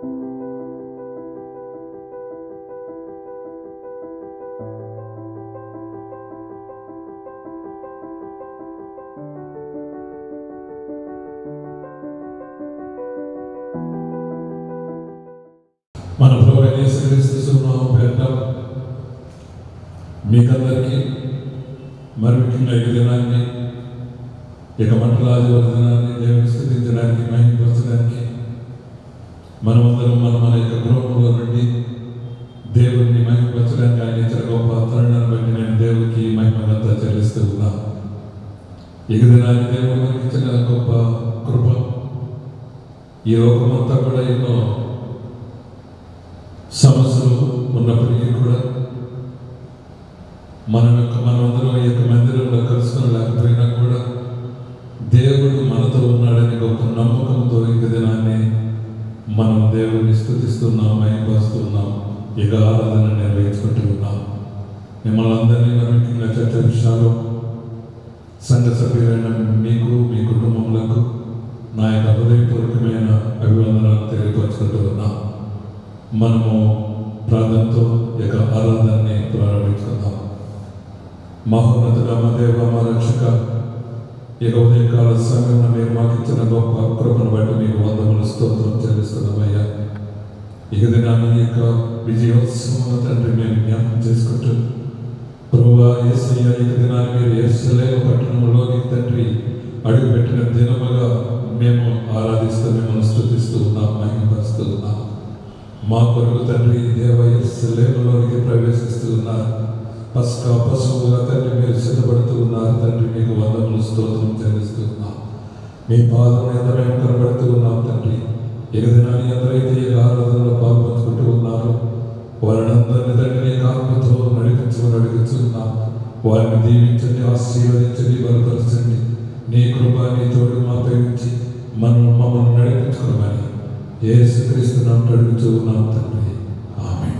మన ప్రభు యేసుక్రీస్తు నామం పేరిట మీకందరికీ మరి ముఖ్యంగా ఈ దినాన్ని ఇక మంటలాది దినాన్ని దేవుని స్థుతించడానికి మహిమపరచడానికి మనమందరం మన మన యొక్క గృహంలో నుండి దేవుడిని మహిమపరచడానికి ఆయన ఇచ్చిన గొప్ప తరుణాన్ని బట్టి నేను దేవుడికి మహిమనంతా చెల్లిస్తూ ఉన్నాను ఇక దినాన్ని దేవుడు మనకి ఇచ్చిన గొప్ప కృప ఈ లోకమంతా కూడా ఎన్నో సమస్యలు ఉన్నప్పటికీ కూడా మనం యొక్క మనమందరం ఈ యొక్క మందిరంలో కలుసుకొని లేకపోయినా కూడా దేవుడు మనతో ఉన్నాడని ఒక నమ్మకంతో ఇంక దినాన్ని మనం దేవుడిని స్థుతిస్తున్నాం మహిమపరుస్తున్నాం ఇక ఆరాధన నిర్వహించుకుంటూ ఉన్నాం మిమ్మల్ని అందరినీ మనం ముఖ్యంగా చర్చ విషయాలు సంఘ సభ్యులైన మీకు మీ కుటుంబములకు నా యొక్క హృదయపూర్వకమైన అభివందనాలు తెలియపరచుకుంటూ ఉన్నాం మనము ప్రార్థనతో ఈ యొక్క ఆరాధనని ప్రారంభించుకుందాం మహోన్నతుడ మా దేవ మా రక్షక ఈ యొక్క ఉదయకాల సమయంలో మీరు మాకు ఇచ్చిన గొప్ప కృపను బట్టి మీకు వందములు స్తోత్రం చెల్లిస్తున్నామయ్యా ఇక దినాన్ని ఈ యొక్క విజయోత్సవం తండ్రి మేము జ్ఞాపకం చేసుకుంటూ ప్రభువా యేసయ్య ఇక దినాన్ని మీరు యేసులేవ పట్టణంలోని తండ్రి అడుగుపెట్టిన దినముగా మేము ఆరాధిస్తూ మిమ్మల్ని స్థుతిస్తూ ఉన్నాం మహిమపరుస్తూ ఉన్నాం మా కొరకు తండ్రి దేవ యేసులేవలోనికి ప్రవేశిస్తూ ఉన్నారు పస్కా పశువుగా తండ్రి మీరు సిద్ధపడుతూ ఉన్నారు తండ్రి మీకు వందములు స్తోత్రం చెల్లిస్తూ ఉన్నాం మీ పాదం ఎంత మేము కనబడుతూ ఉన్నాం తండ్రి ఇక దినాన్ని ఎందరైతే ఈ ఆరాధనలో పాల్పంచుకుంటూ ఉన్నారు వారినందరినీ తండ్రి నీ ఆత్మతో నడిపించమని అడుగుతున్నాం వారిని దీవించండి ఆశీర్వదించండి బలపరచండి నీ కృప నీ తోడు మాపై ఉంచి మనం మమ్మల్ని నడిపించుకోమని యేసుక్రీస్తు నామమున అడుగుతూ ఉన్నాం తండ్రి ఆమె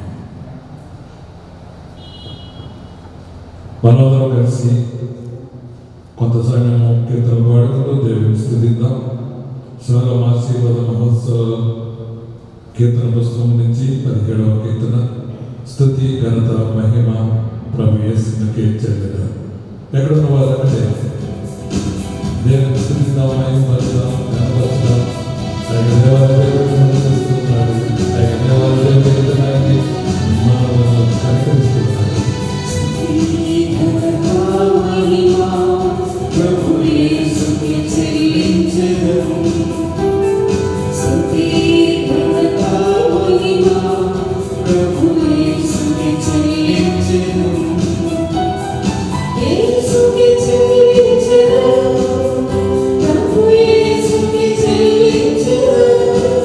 మనోదరం కలిసి కొంత సమయం కీర్తన పాడుకుంటూ దేవుని స్థుతిద్దాం స్వరం ఆశీర్వాద మహోత్సవం కీర్తన పుస్తకం నుంచి పదిహేడవ కీర్తన స్థుతి ఘనత మహిమ ప్రభు యేసునికే చెందిన ఎక్కడ ఉన్న వాళ్ళంటే దేవుని స్థుతిద్దాం మహిమపరుద్దాం ఘనపరుద్దాం ఆయన దేవాలయం చేస్తున్నాడు ఆయన దేవాలయం వెళ్తున్నానికి మనం కనిపిస్తున్నాడు చెల్లించదు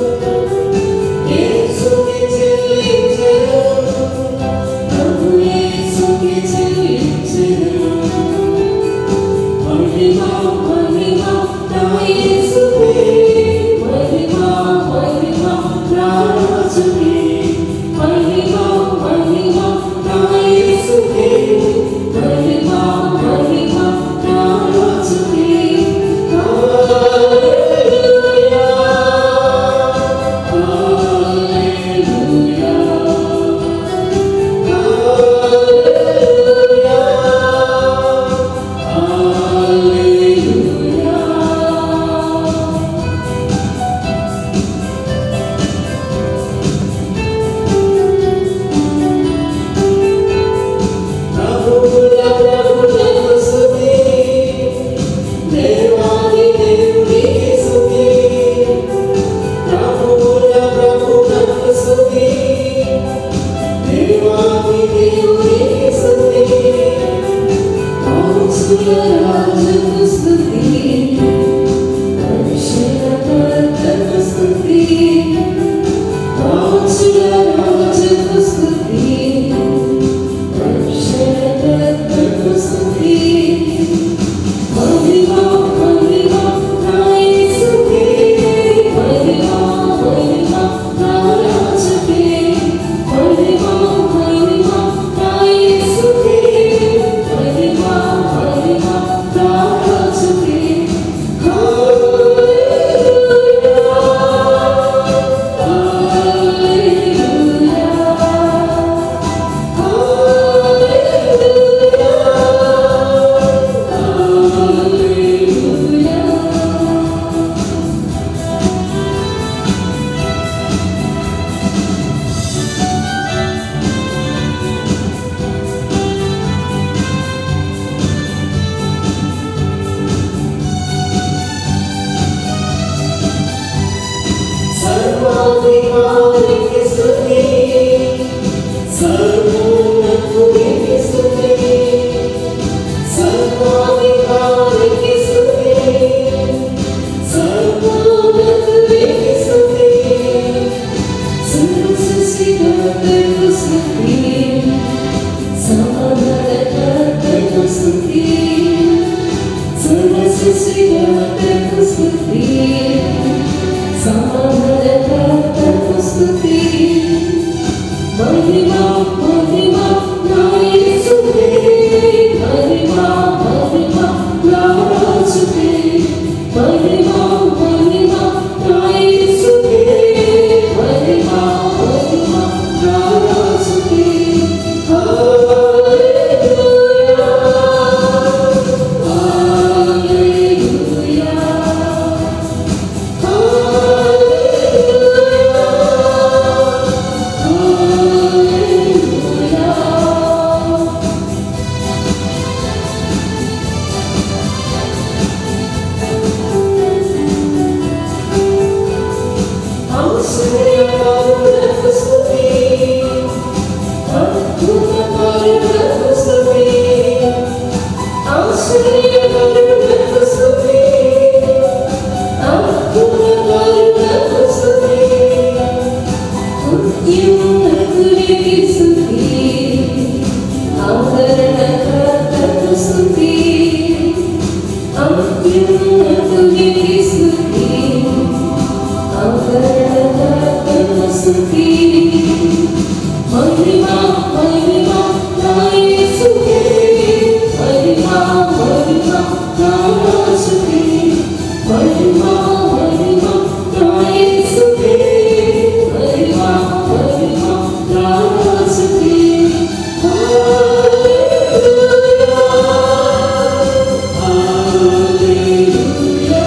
సర్వాధికారికి స్తుతి సర్వోన్నతునికి స్తుతి సర్వాధికారికి స్తుతి సర్వోన్నతునికి స్తుతి సర్వసృష్టికర్తకు స్తుతి సమాధానకర్తకు స్తుతి సర్వసృష్టికర్తకు స్తుతి సమాధానకర్తకు స్తుతి మహిమా మహిమా నా యేసుకే మహిమా మహిమా నా రాజుకే మహిమా మహిమా నా యేసుకే మహిమా మహిమా నా రాజుకే హల్లెలూయా హల్లెలూయా మహిమా మహిమా నా యేసుకే మహిమా మహిమా నా రాజుకే మహిమా మహిమా నా యేసుకే మహిమా మహిమా నా రాజుకే హల్లెలూయా హల్లెలూయా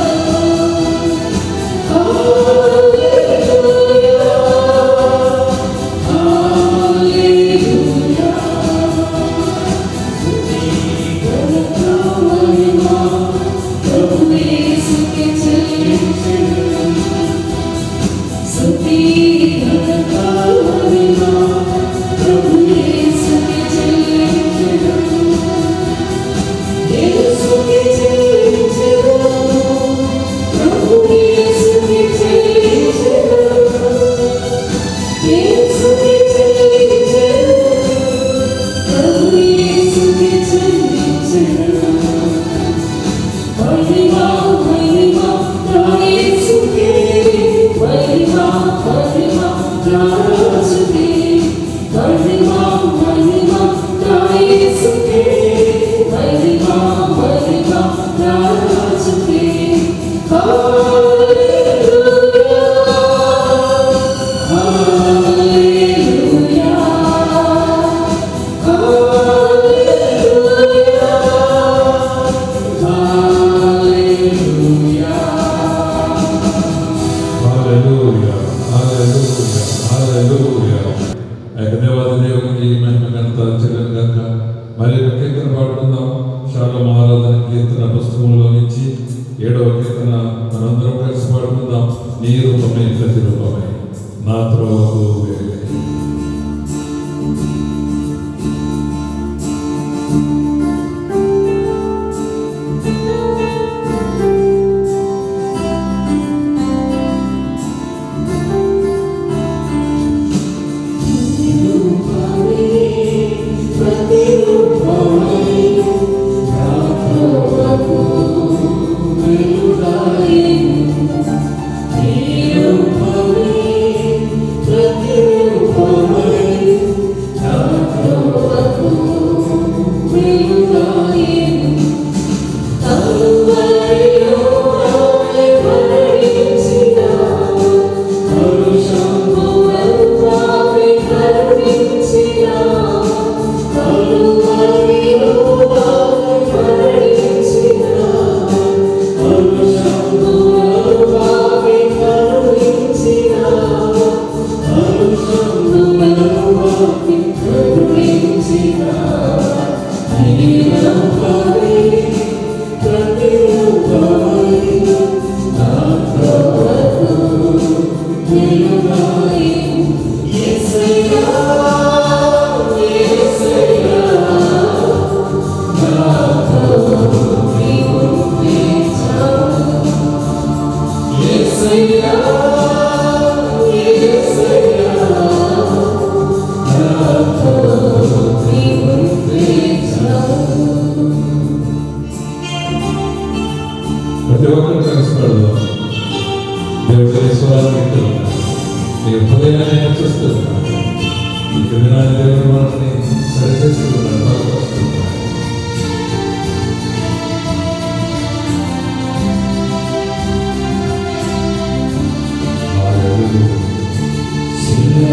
హల్లెలూయా హల్లెలూయా హల్లెలూయా ధన్యవాద దేవునికి మహిమ ఘనత చెల్లెను గనుక మరి ఒక కీర్తన పాడుకుందాం శాల మహారాధన కీర్తన పుస్తకంలో నుంచి ఏడవ కీర్తన మనందరం కలిసి పాడుకుందాం నీ రూపమే ప్రతి రూపమే నా త్రోవకు వేరే కరుణించిన యేసయ్యా యేసయ్యా నాతో నీవుంటే చాలు ప్రతి ఒక్కరు కలిసి పడదాం దేవుడి ఈశ్వరాలు వింటున్నా నీ హృదయాన్ని నేను చూస్తున్నా ఈ దినాన్ని దేవుడు మనల్ని సరిచేస్తున్నాడు బలపరుస్తున్నాడు హల్లెలూయా.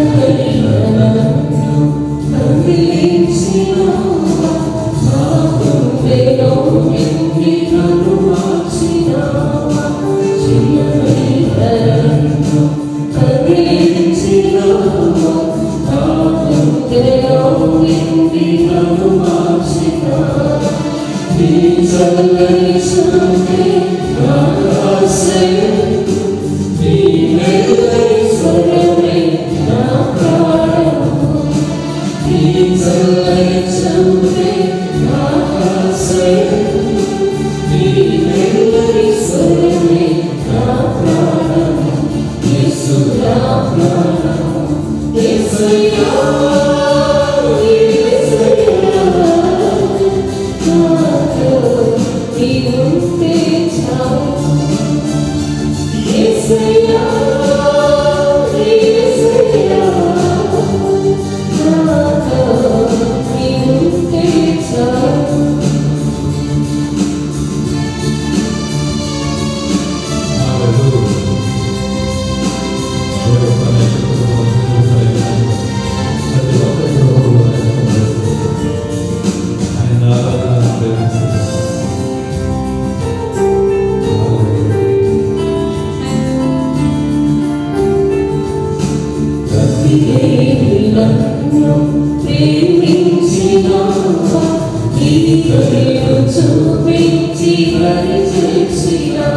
చూపించి మరి చేసినా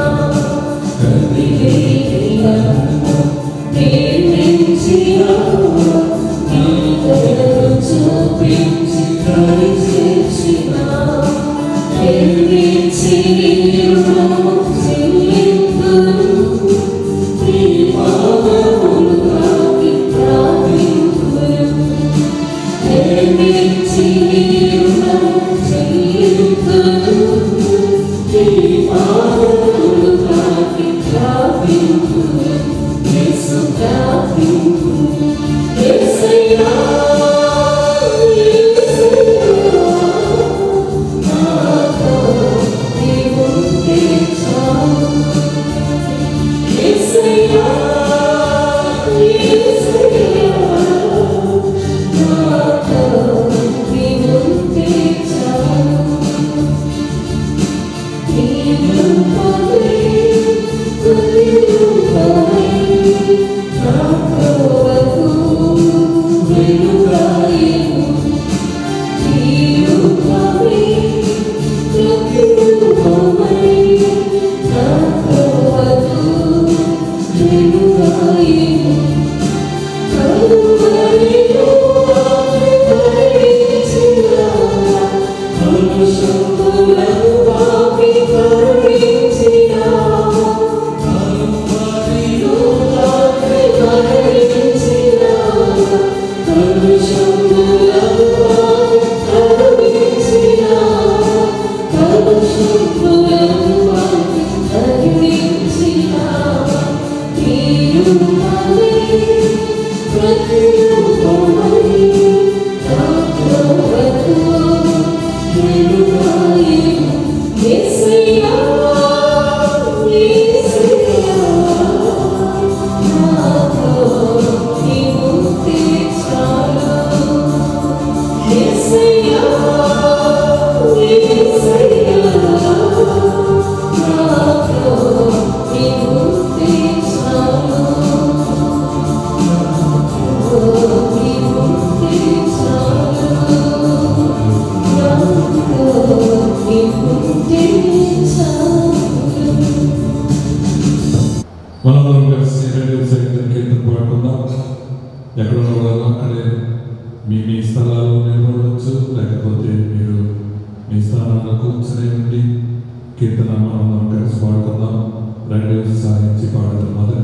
మనమందరం కలిసి రెండు సంగీతం కీర్తన పాడుకుందాం ఎక్కడ ఉన్న వాళ్ళు అక్కడే మీ మీ స్థలాలు నిలబడవచ్చు లేకపోతే మీరు మీ స్థానాల్లో కూర్చొని ఉండి కీర్తన మనం కలిసి పాడుకుందాం రెండు సాధించి పాడదాం మొదటి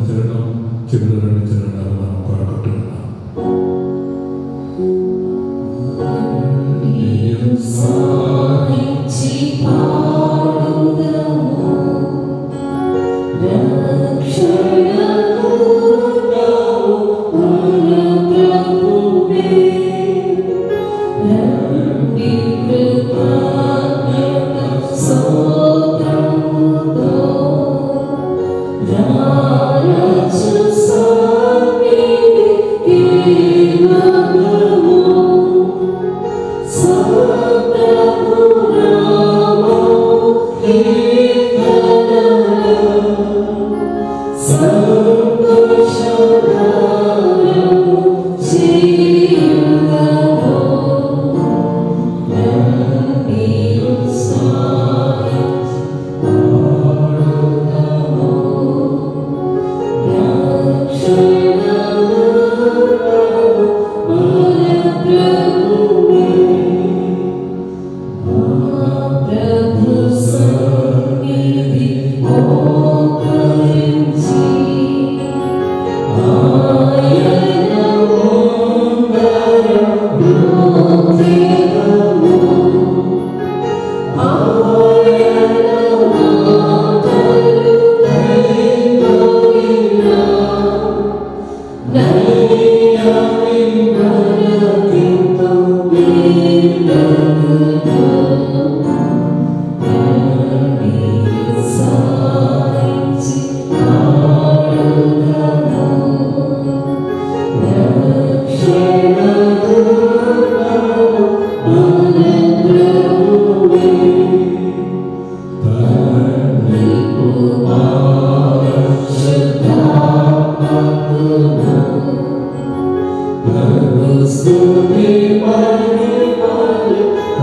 స్తుతి మహిమలు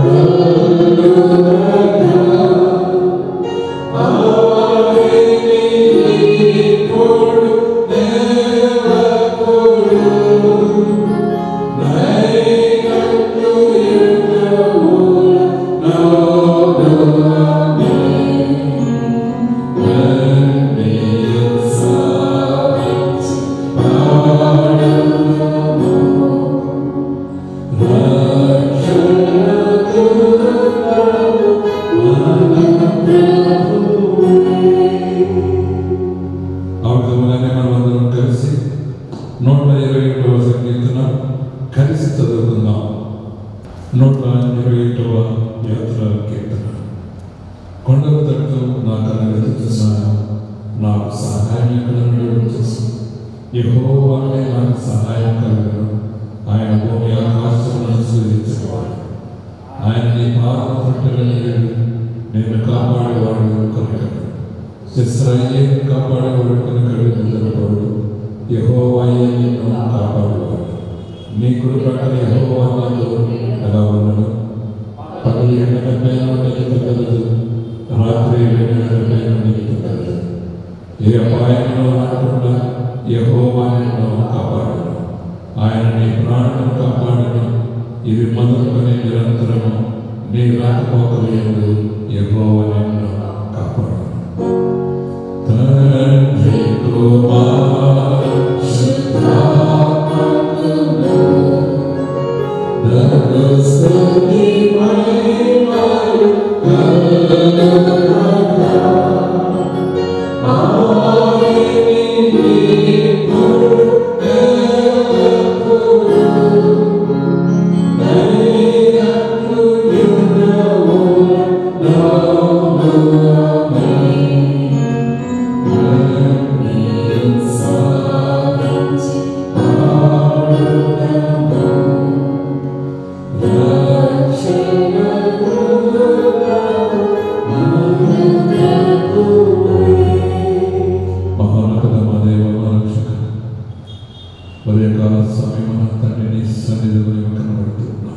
కలుగుగా ఆవిని ఇప్పుడు దేవకుడు నైనట్లు యుగముల నోడునే నన్నియు సాధించి పాడము రక్షణకు ఆ విధముగానే మనం అందరం కలిసి నూట ఇరవై ఒకటవ సంకీర్తన కలిసి చదువుకుందాం నూట ఇరవై ఒకటవ యాత్ర కీర్తన కొండల తట్టు నా కన్ను వెతుకుతున్నాను నాకు సహాయం ఎక్కడ నుండి వచ్చేసి యెహోవానే నాకు సహాయం కలగను ఆయన భూమి ఆకాశములను సూచించేవాడు ఆయన నీ పాదం పట్టుకుని నేను కాపాడేవాడు కనుక ఇస్రాయేల్ కాపాడేవాడు కనుక నిద్రపోడు యెహోవాయే నిన్ను కాపాడేవాడు నీ కుడి పక్కన యెహోవా నాతో ఎలా ఉన్నాడు పగలు ఎండలపై నుండి ఎత్తగలదు రాత్రి ఎండలపై నుండి ఎత్తగలదు ఏ అపాయంలో రాకుండా యెహోవా నిన్ను కాపాడను ఆయన నీ ప్రాణం కాపాడను ఇది మొదలుకొని నిరంతరము నీ రాకపోకలేదు యెహోవా నిన్ను కాపాడను తండ్రి కుమార స్తుతి మహిమలు కలుగుగా ఆవిని ఇప్పుడు దేవకుడు నైనట్లు యుగముల నోడునే నన్నియు సాధించి పాడము మహోన్నత మా దేవ మా రక్షక మరి యొక్క సమయం తండ్రిని సన్నిధిలో కనబడుతున్నాం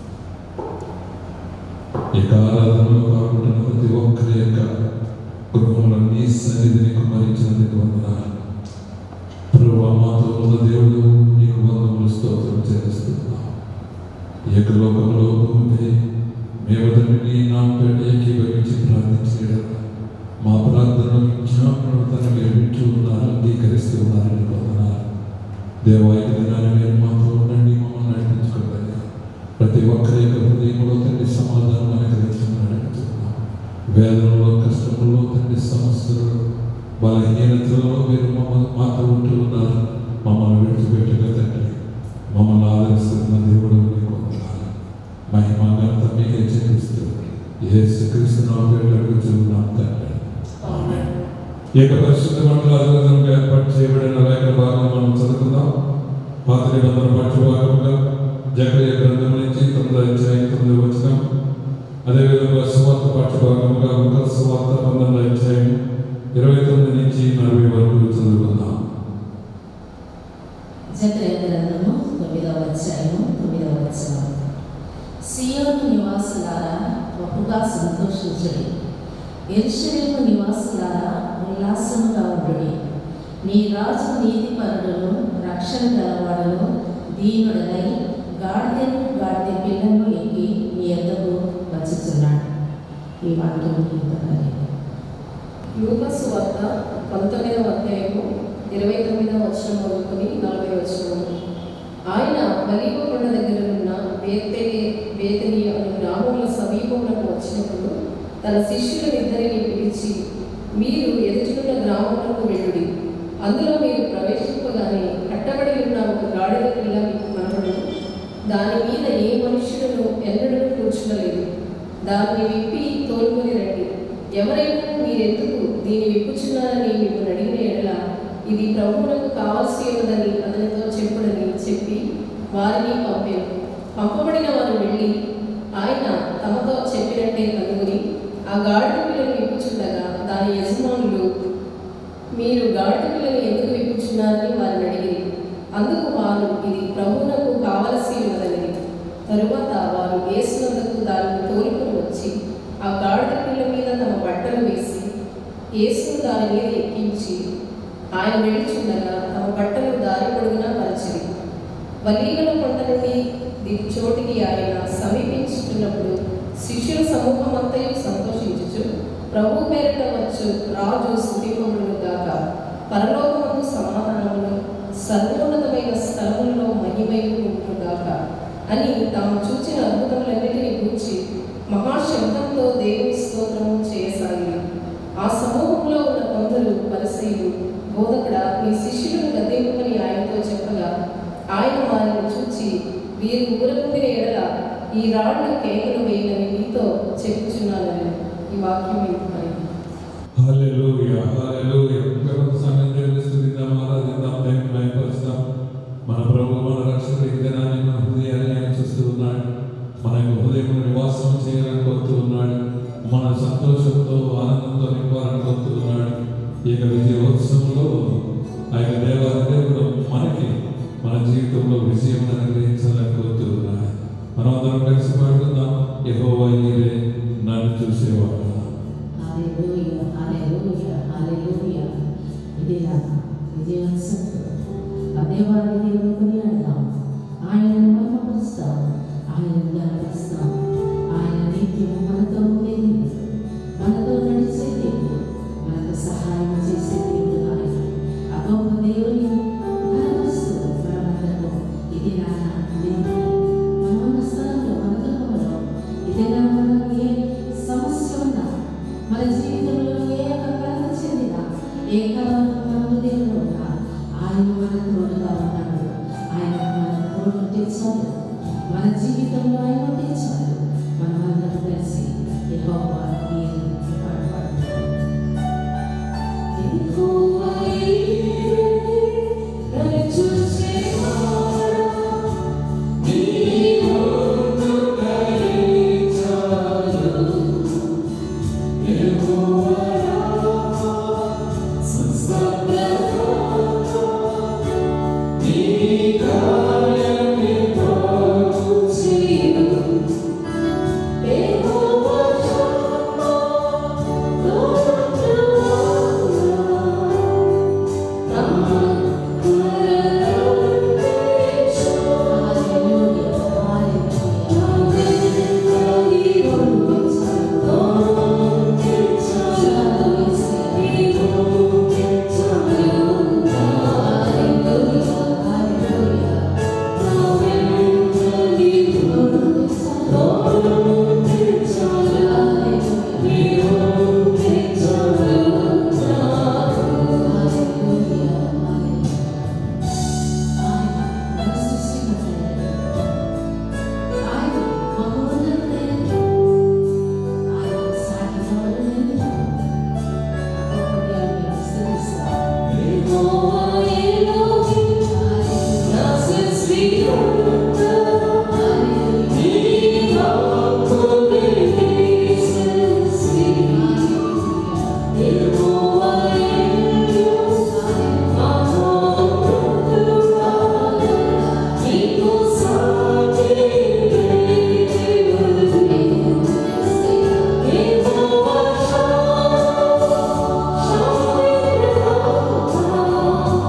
ఈ ఆరాధనలో పాల్గొంటున్న ప్రతి ఒక్కరి యొక్క గృహంలో నీ సన్నిధిని కుమరించినందుకు వందనాలు ప్రభు మాతో ఉన్న దేవుడు నీకు వందములు స్తోత్రం చేస్తున్నాం ఏకలోకంలో భూమిపై మేము తండ్రి నీ నామపేట ఏకీభవించి ప్రార్థించడం మా ప్రార్థనలు విజ్ఞాపనలు తనకి వింటూ ఉన్నారు అంగీకరిస్తూ ఉన్నారని వందనాలు దేవాయక దినాన్ని మీరు మాతో ఉండండి మమ్మల్ని నడిపించుకోగలిగా ప్రతి ఒక్కరి యొక్క హృదయంలో తండ్రి సమాధానం అనుగ్రహించమని నడుపుతున్నాం వేదనలో కష్టములో తండ్రి సమస్యలు బలహీనతలలో మీరు మమ్మల్ని మాతో ఉంటూ ఉన్నారు మమ్మల్ని విడిచిపెట్టగా తండ్రి మమ్మల్ని ఆదరిస్తున్న దేవుడు మీకు వందనాలు మహిమ ఘనత మీకే చెల్లిస్తూ యేసుక్రీస్తు నామములో అడుగుతున్నాం తండ్రి ఆమేన్ ఈ యొక్క పరిశుద్ధ మండల అధికారంగా ఏర్పాటు చేయబడిన లేఖ భాగం మనం చదువుకుందాం పాత నిబంధన పాఠ్యభాగంగా జకర్య గ్రంథం నుంచి తొమ్మిది అధ్యాయం తొమ్మిది వచ్చిన అదేవిధంగా సువార్త పాఠ్యభాగంగా ఒక సువార్త పంతొమ్మిది అధ్యాయం ఇరవై తొమ్మిది నుంచి నలభై వరకు చదువుకుందాం జకర్య గ్రంథము తొమ్మిదవ అధ్యాయము తొమ్మిదవ వచనం సియోను నివాసులారా బహుగా సంతోషించుడి ఎరుషలేము నివాసులారా ఉల్లాసముగా ఉండుడి నీ రాజు నీతిపరుడును రక్షణ గలవాడును దీనుడనై గాడిదను గాడిద పిల్లను ఎక్కి నీ ఎద్దకు వచ్చుచున్నాడు ఈ వాక్యం ఇంతకాలే లూకస్ వార్త పంతొమ్మిదవ అధ్యాయము ఇరవై తొమ్మిదవ వచనం మొదలుకొని నలభై వచనం ఆయన మలీప కొండ దగ్గర ఉన్న బేతెగే బేతని అను గ్రామముల సమీపములకు వచ్చినప్పుడు తన శిష్యులనిద్దరిని పిలిచి మీరు ఎదుటినున్న గ్రామములకు వెళ్ళుడి అందులో మీరు ప్రవేశింపగానే కట్టబడి ఉన్న ఒక గాడిద పిల్ల మీకు కనబడును దాని మీద ఏ మనుష్యులను ఎన్నడూ కూర్చుండలేదు దాన్ని విప్పి తోలుకొని రండి ఎవరైనా మీరెందుకు దీన్ని విప్పుచున్నారని మిమ్మల్ని అడిగిన ఎడల ఇది ప్రభువులకు కావాల్సి ఉన్నదని అతనితో చెప్పుడని చెప్పి వారిని పంపారు పంపబడిన వారు వెళ్ళి ఆయన తమతో చెప్పినట్టే కనుగొని ఆ గాడిద పిల్లని విప్పుచుండగా దాని యజమానులు మీరు గాడిద పిల్లని ఎందుకు విప్పుచున్నారని వారిని అడిగిరి అందుకు వారు ఇది ప్రభువునకు కావలసి తరువాత వారు యేసునందుకు దానిని తోలుకొని వచ్చి ఆ గాడిద పిల్ల మీద తమ బట్టలు వేసి యేసు దాని మీద ఎక్కించి ఆయన వెళుచుండగా తమ బట్టలు దారి పొడుగునా పరిచింది వలీగల కొండ నుండి దిగు చోటికి ఆయన సమీపించుతున్నప్పుడు శిష్యుల సమూహం అంతయు సంతోషించుచు ప్రభు పేరిట వచ్చు రాజు స్థుతిపములను గాక పరలోకమందు సమాధానములు సర్వోన్నతమైన స్థలములలో మహిమయు ఉంటుగాక అని తాము చూచిన అద్భుతములన్నిటిని గూర్చి మహాశబ్దంతో దేవుని స్తోత్రము చేయసాగి ఆ సమూహంలో ఉన్న కొందరు పరిసయులు బోధకుడ మీ శిష్యులను గద్దెంపమని ఆయనతో చెప్పగా ఆయన వారిని చూచి వీరు ఊరకుండిన ఎడల ఈ రాళ్ళు కేకలు వేయనని మీతో చెప్పుచున్నానని ఈ వాక్యం మీకు మరి హల్లెలూయా హల్లెలూయా ఇంకొక సమయం దేవుని స్తుతిద్దాం ఆరాధిద్దాం దేవుని మహిమపరుస్తాం మన ప్రభు మన రక్షకుడు ఈ దినాన్ని మన హృదయాన్ని ఆయన చూస్తూ ఉన్నాడు మన యొక్క హృదయంలో నివాసం చేయాలని కోరుతూ ఉన్నాడు మన సంతోషంతో ఆనందంతో నింపాలని కోరుతూ ఉన్నాడు ఈ యొక్క విజయోత్సవంలో ఆ యొక్క దేవాది దేవుడు మనకి మన జీవితంలో విజయం అనుగ్రహించాలని కోరుతూ ఉన్నాడు మనం అందరం కలిసి పాడుకుందాం యెహోవా నీవే నన్ను చూసేవాడు హల్లెలూయా హల్లెలూయా హల్లెలూయా ఇది నా విజయోత్సవం ఆ దేవాది దేవుని కొనియాడదాం ఆయనను మహిమపరుస్తాం ఆయనను గర్విస్తాం ఆయన నిత్యము మనతో ఉండేది మనతో నడిచే దేవుడు మనకు సహాయం చేసే దేవుడు ఆయన ఆ గొప్ప దేవుని గర్విస్తూ మనమందరము ఇది నా దేవుని మనమున్న స్థలంలో మన గృహంలో ఇదేనా మనం ఏ సమస్య ఉన్నా మన జీవితంలో ఏ యొక్క కలత చెందినా ఏ కలవరం మన హృదయంలో ఉన్నా ఆయన మన తోడుగా ఉన్నాడు ఆయన మన తోడు ఉంటే చాలు మన జీవితంలో ఆయన ఉంటే చాలు మనమందరం కలిసి యెహోవా నీరు పాట పాడుతాం. యెహోవా నీరే నన్ను చూసేవాడా, నీ ముందు కనిచాడు. Oh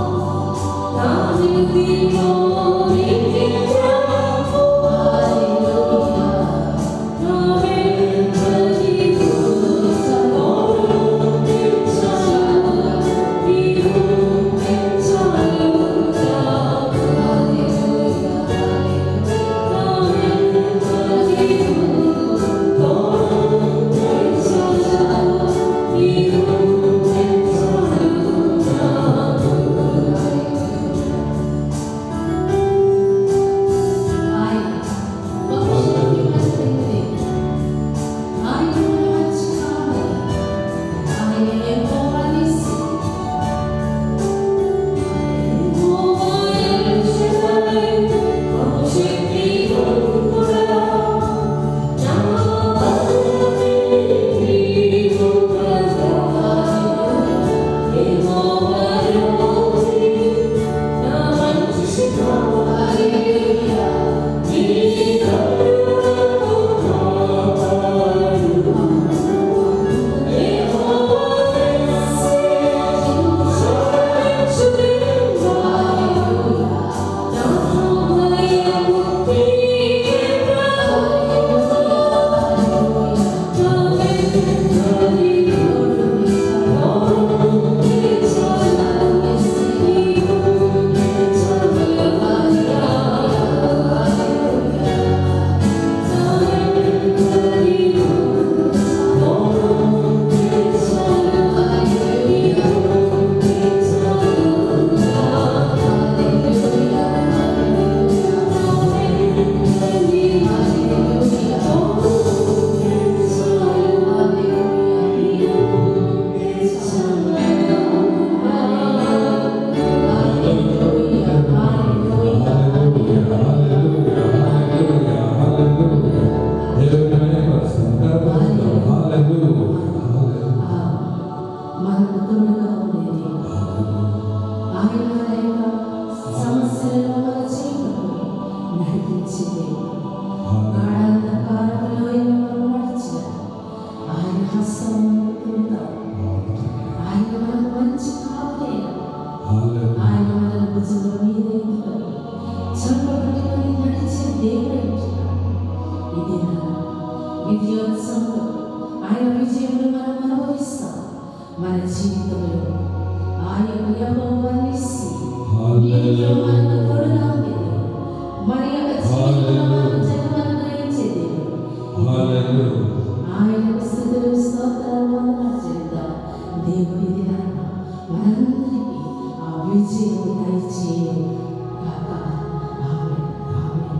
మనకు మంచి కాపులైన హల్లెలూయా. ఆయన మన భుజముల మీద ఎత్తుకొని చెంప పట్టుకొని నడిచే దేవుడే ఉంటున్నాడు ఇది నా విజయోత్సవంలో ఆయన విజయములు మనం అనుభవిస్తాం మన జీవితంలో ఆయన యహోవనిసి నీటిలో మనకు తోడుగా ఉంది మన యొక్క జీవితంలో మనకు జగమను గ్రహించే దేవుడు హల్లెలూయా. ఆయనకు స్థుతులు స్తోత్రాలు వందనాలు చెల్లిద్దాం దేవుడి దినాన మనందరికీ ఆ విజయం దయచేయు గాక ఆమేన్ ఆమేన్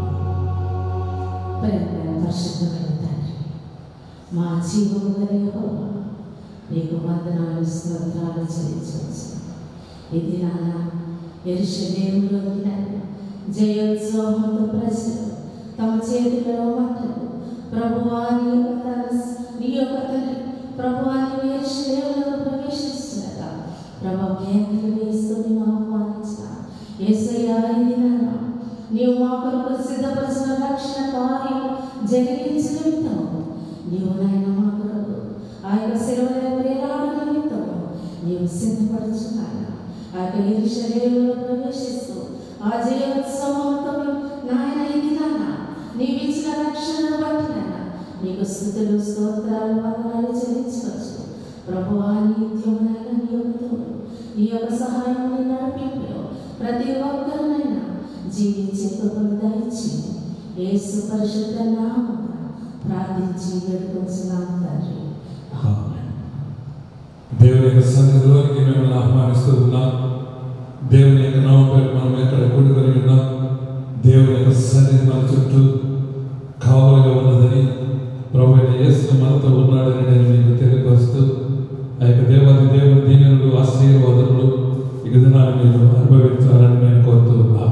ప్రేమ పరిశుద్ధమైన తండ్రి మా జీవము గల యెహోవా నీకు వందనాలు స్తోత్రాలు చెల్లించవచ్చు ఇది నాన్న ఎరుషలేములో జయోత్సవంతో ప్రజలు తమ చేతులలో మంటలు ప్రభువా నీ యొక్క తన- నీ యొక్క తల్లి ప్రభువా నీ ఎరుషలేములో ప్రవేశిస్తుండగా ప్రభు కేంద్రం వేస్తూ నేను ఆహ్వానించిన ఏసయ్యా ఇది నాన్న నీవు మా కొరకు సిద్ధపరిచిన రక్షణ కార్యం జరిగించిన నిమిత్తము నీవు నాయన మా కొరకు ఆ యొక్క సెలవుల ప్రేరాడు నిమిత్తము నీవు సిద్ధపడుచున్నాయన ఆ యొక్క ఎరుషలేములో ప్రవేశిస్తూ ఆ జయోత్సవంతో నాయన ఇది నాన్న నీవిచ్చిన రక్షణను బట్టి నాయన నీకు స్థుతులు స్తోత్రాలు వందనాలు చెల్లించవచ్చు ప్రభువా నిత్యం నాయన నీ యొక్క తోడు నీ యొక్క సహాయం నీ నడిపింపులో ప్రతి ఒక్కరినైనా జీవించే కృపను దయచి యేసు పరిశుద్ధ నామమున ప్రార్థించి వేడుకొంచున్నాం తండ్రి ఆమేన్. దేవుని యొక్క సన్నిధిలోనికి మిమ్మల్ని ఆహ్వానిస్తూ ఉన్నాం దేవుని యొక్క నామం పేరు మనం ఎక్కడ కూడుకొని ఉన్నాం దేవుని యొక్క సన్నిధి మన చుట్టూ కావలుగా ఉన్నదని ప్రభు అయిన యేసు మనతో ఉన్నాడని నేను మీకు తెలియపరుస్తూ ఆ యొక్క దేవాది దేవుని దీవెనలు ఆశీర్వాదములు ఇక దినాన్ని మీరు అనుభవించాలని నేను కోరుతూ ఉన్నా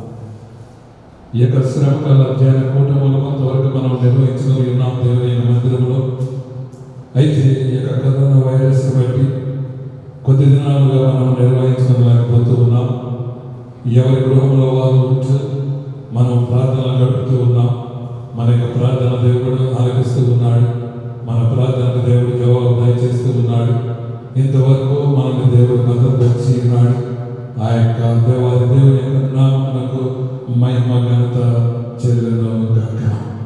ఈ యొక్క శ్రమకాల అధ్యయన కూటములు కొంతవరకు మనం నిర్వహించుకొని ఉన్నాం దేవుని యొక్క మందిరంలో అయితే ఈ యొక్క కరోనా వైరస్ బట్టి కొద్ది దినాలుగా మనం నిర్వహించలేకపోతూ ఉన్నాం ఎవరి గృహంలో వారు ఉంటూ మనం ప్రార్థన గడుపుతూ ఉన్నాం మన యొక్క ప్రార్థన దేవుడు ఆలకిస్తూ ఉన్నాడు మన ప్రార్థనకు దేవుడు జవాబు దయచేస్తూ ఉన్నాడు ఇంతవరకు మనల్ని దేవుడు భద్రపరిచి ఉన్నాడు ఆ యొక్క దేవాది దేవుని యొక్క నామమునకు మహిమ ఘనత చెల్లెను గాక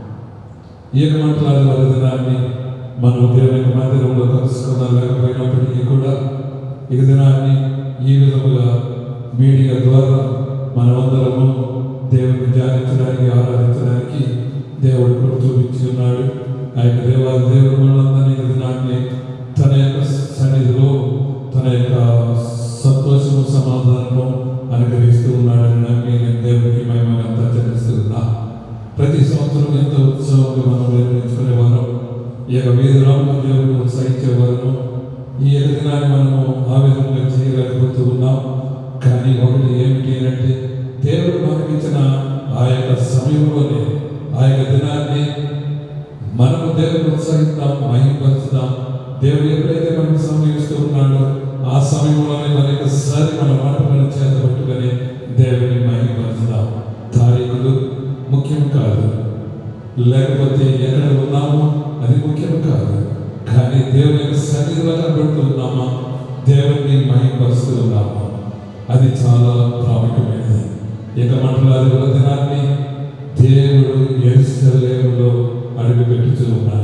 ఈ యొక్క మాట్లాడే వారి దినాన్ని మనం దేవుని యొక్క మందిరంలో కలుసుకోలేకపోయినప్పటికీ కూడా ఈ దినాన్ని ఈ విధముగా మీడియా ద్వారా మనమందరము దేవుని ధ్యానించడానికి ఆరాధించడానికి దేవుడు కృప చూపించి ఉన్నాడు ఆ యొక్క దేవాది దేవుడు మనందరినీ ఈ దినాన్ని తన యొక్క సన్నిధిలో తన యొక్క సంతోషము సమాధానము అనుగ్రహిస్తూ ఉన్నాడని నమ్మి నేను దేవునికి మహిమగంతా చెల్లిస్తూ ఉన్నా ప్రతి సంవత్సరం ఎంతో ఉత్సవంగా మనం నిర్వహించుకునేవారు ఈ యొక్క వీధి రాముల దేవుని ఉత్సహించేవారు ఈ యొక్క దినాన్ని మనము ఆ విధంగా చేయలేకపోతూ ఉన్నాం కానీ ఒకటి ఏమిటి అంటే దేవుడు మనకిచ్చిన ఆ యొక్క సమయంలోనే ఆ యొక్క దినాన్ని మనము దేవుని ఉత్సహిద్దాం మహిమపరుచుదాం దేవుడు ఎప్పుడైతే మనకు సమయం ఇస్తూ ఉన్నాడో ఆ సమయంలోనే మన యొక్క సారి మన మాటలను చేత పట్టుకొని దేవుని మహిమపరుచుదాం తారీఖులు ముఖ్యం కాదు లేకపోతే ఎక్కడ ఉన్నామో అది ముఖ్యం కాదు కానీ దేవుని యొక్క సన్నిధిలో కనబడుతున్నామా దేవుని మహిమపరుస్తూ ఉన్నామా అది చాలా ప్రాముఖ్యమైనది ఇక మంటలాది దినాన్ని దేవుడు ఎరుసలేములో అడుగు పెట్టుతూ ఉన్నారు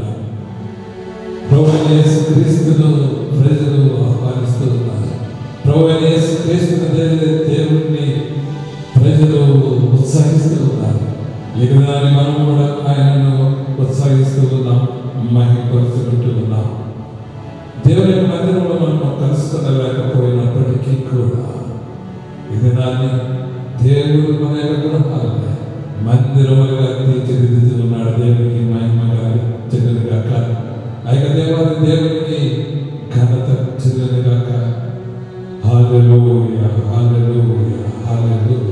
ప్రభు యేసు క్రీస్తును ప్రజలు ఆహ్వానిస్తూ ఉన్నారు ప్రభు యేసు క్రీస్తును దే- దేవుణ్ణి ప్రజలు ఉత్సాహిస్తూ ఉన్నారు ఇక దాన్ని మనం కూడా ఆయనను ఉత్సాహిస్తూ ఉన్నాం మహిమపరుచుకుంటూ ఉన్నాం దేవుని యొక్క మందిరంలో మనం కలుసుకోలేకపోయినప్పటికీ కూడా ఇది దాన్ని దేవుడు మన యొక్క గృహాలని మందిరములుగా తీర్చిదిద్దుతూ ఉన్నాడు దేవునికి మహిమగా చెల్లెలుగాక ఆ యొక్క దేవాది దేవునికి ఘనత చెల్లెలుగాక హాలెలూయ హాలెలూయ హాలెలూయ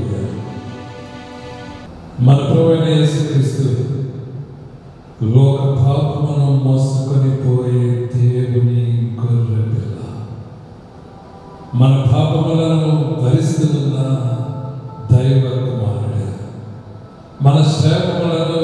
మన ప్రభువైన యేసుక్రీస్తు లోక పాపమును మోసుకొని పోయే దేవుని గొర్రె పిల్ల మన పాపములను భరిస్తున్న దైవ కుమారుడు మన శ్రేమములను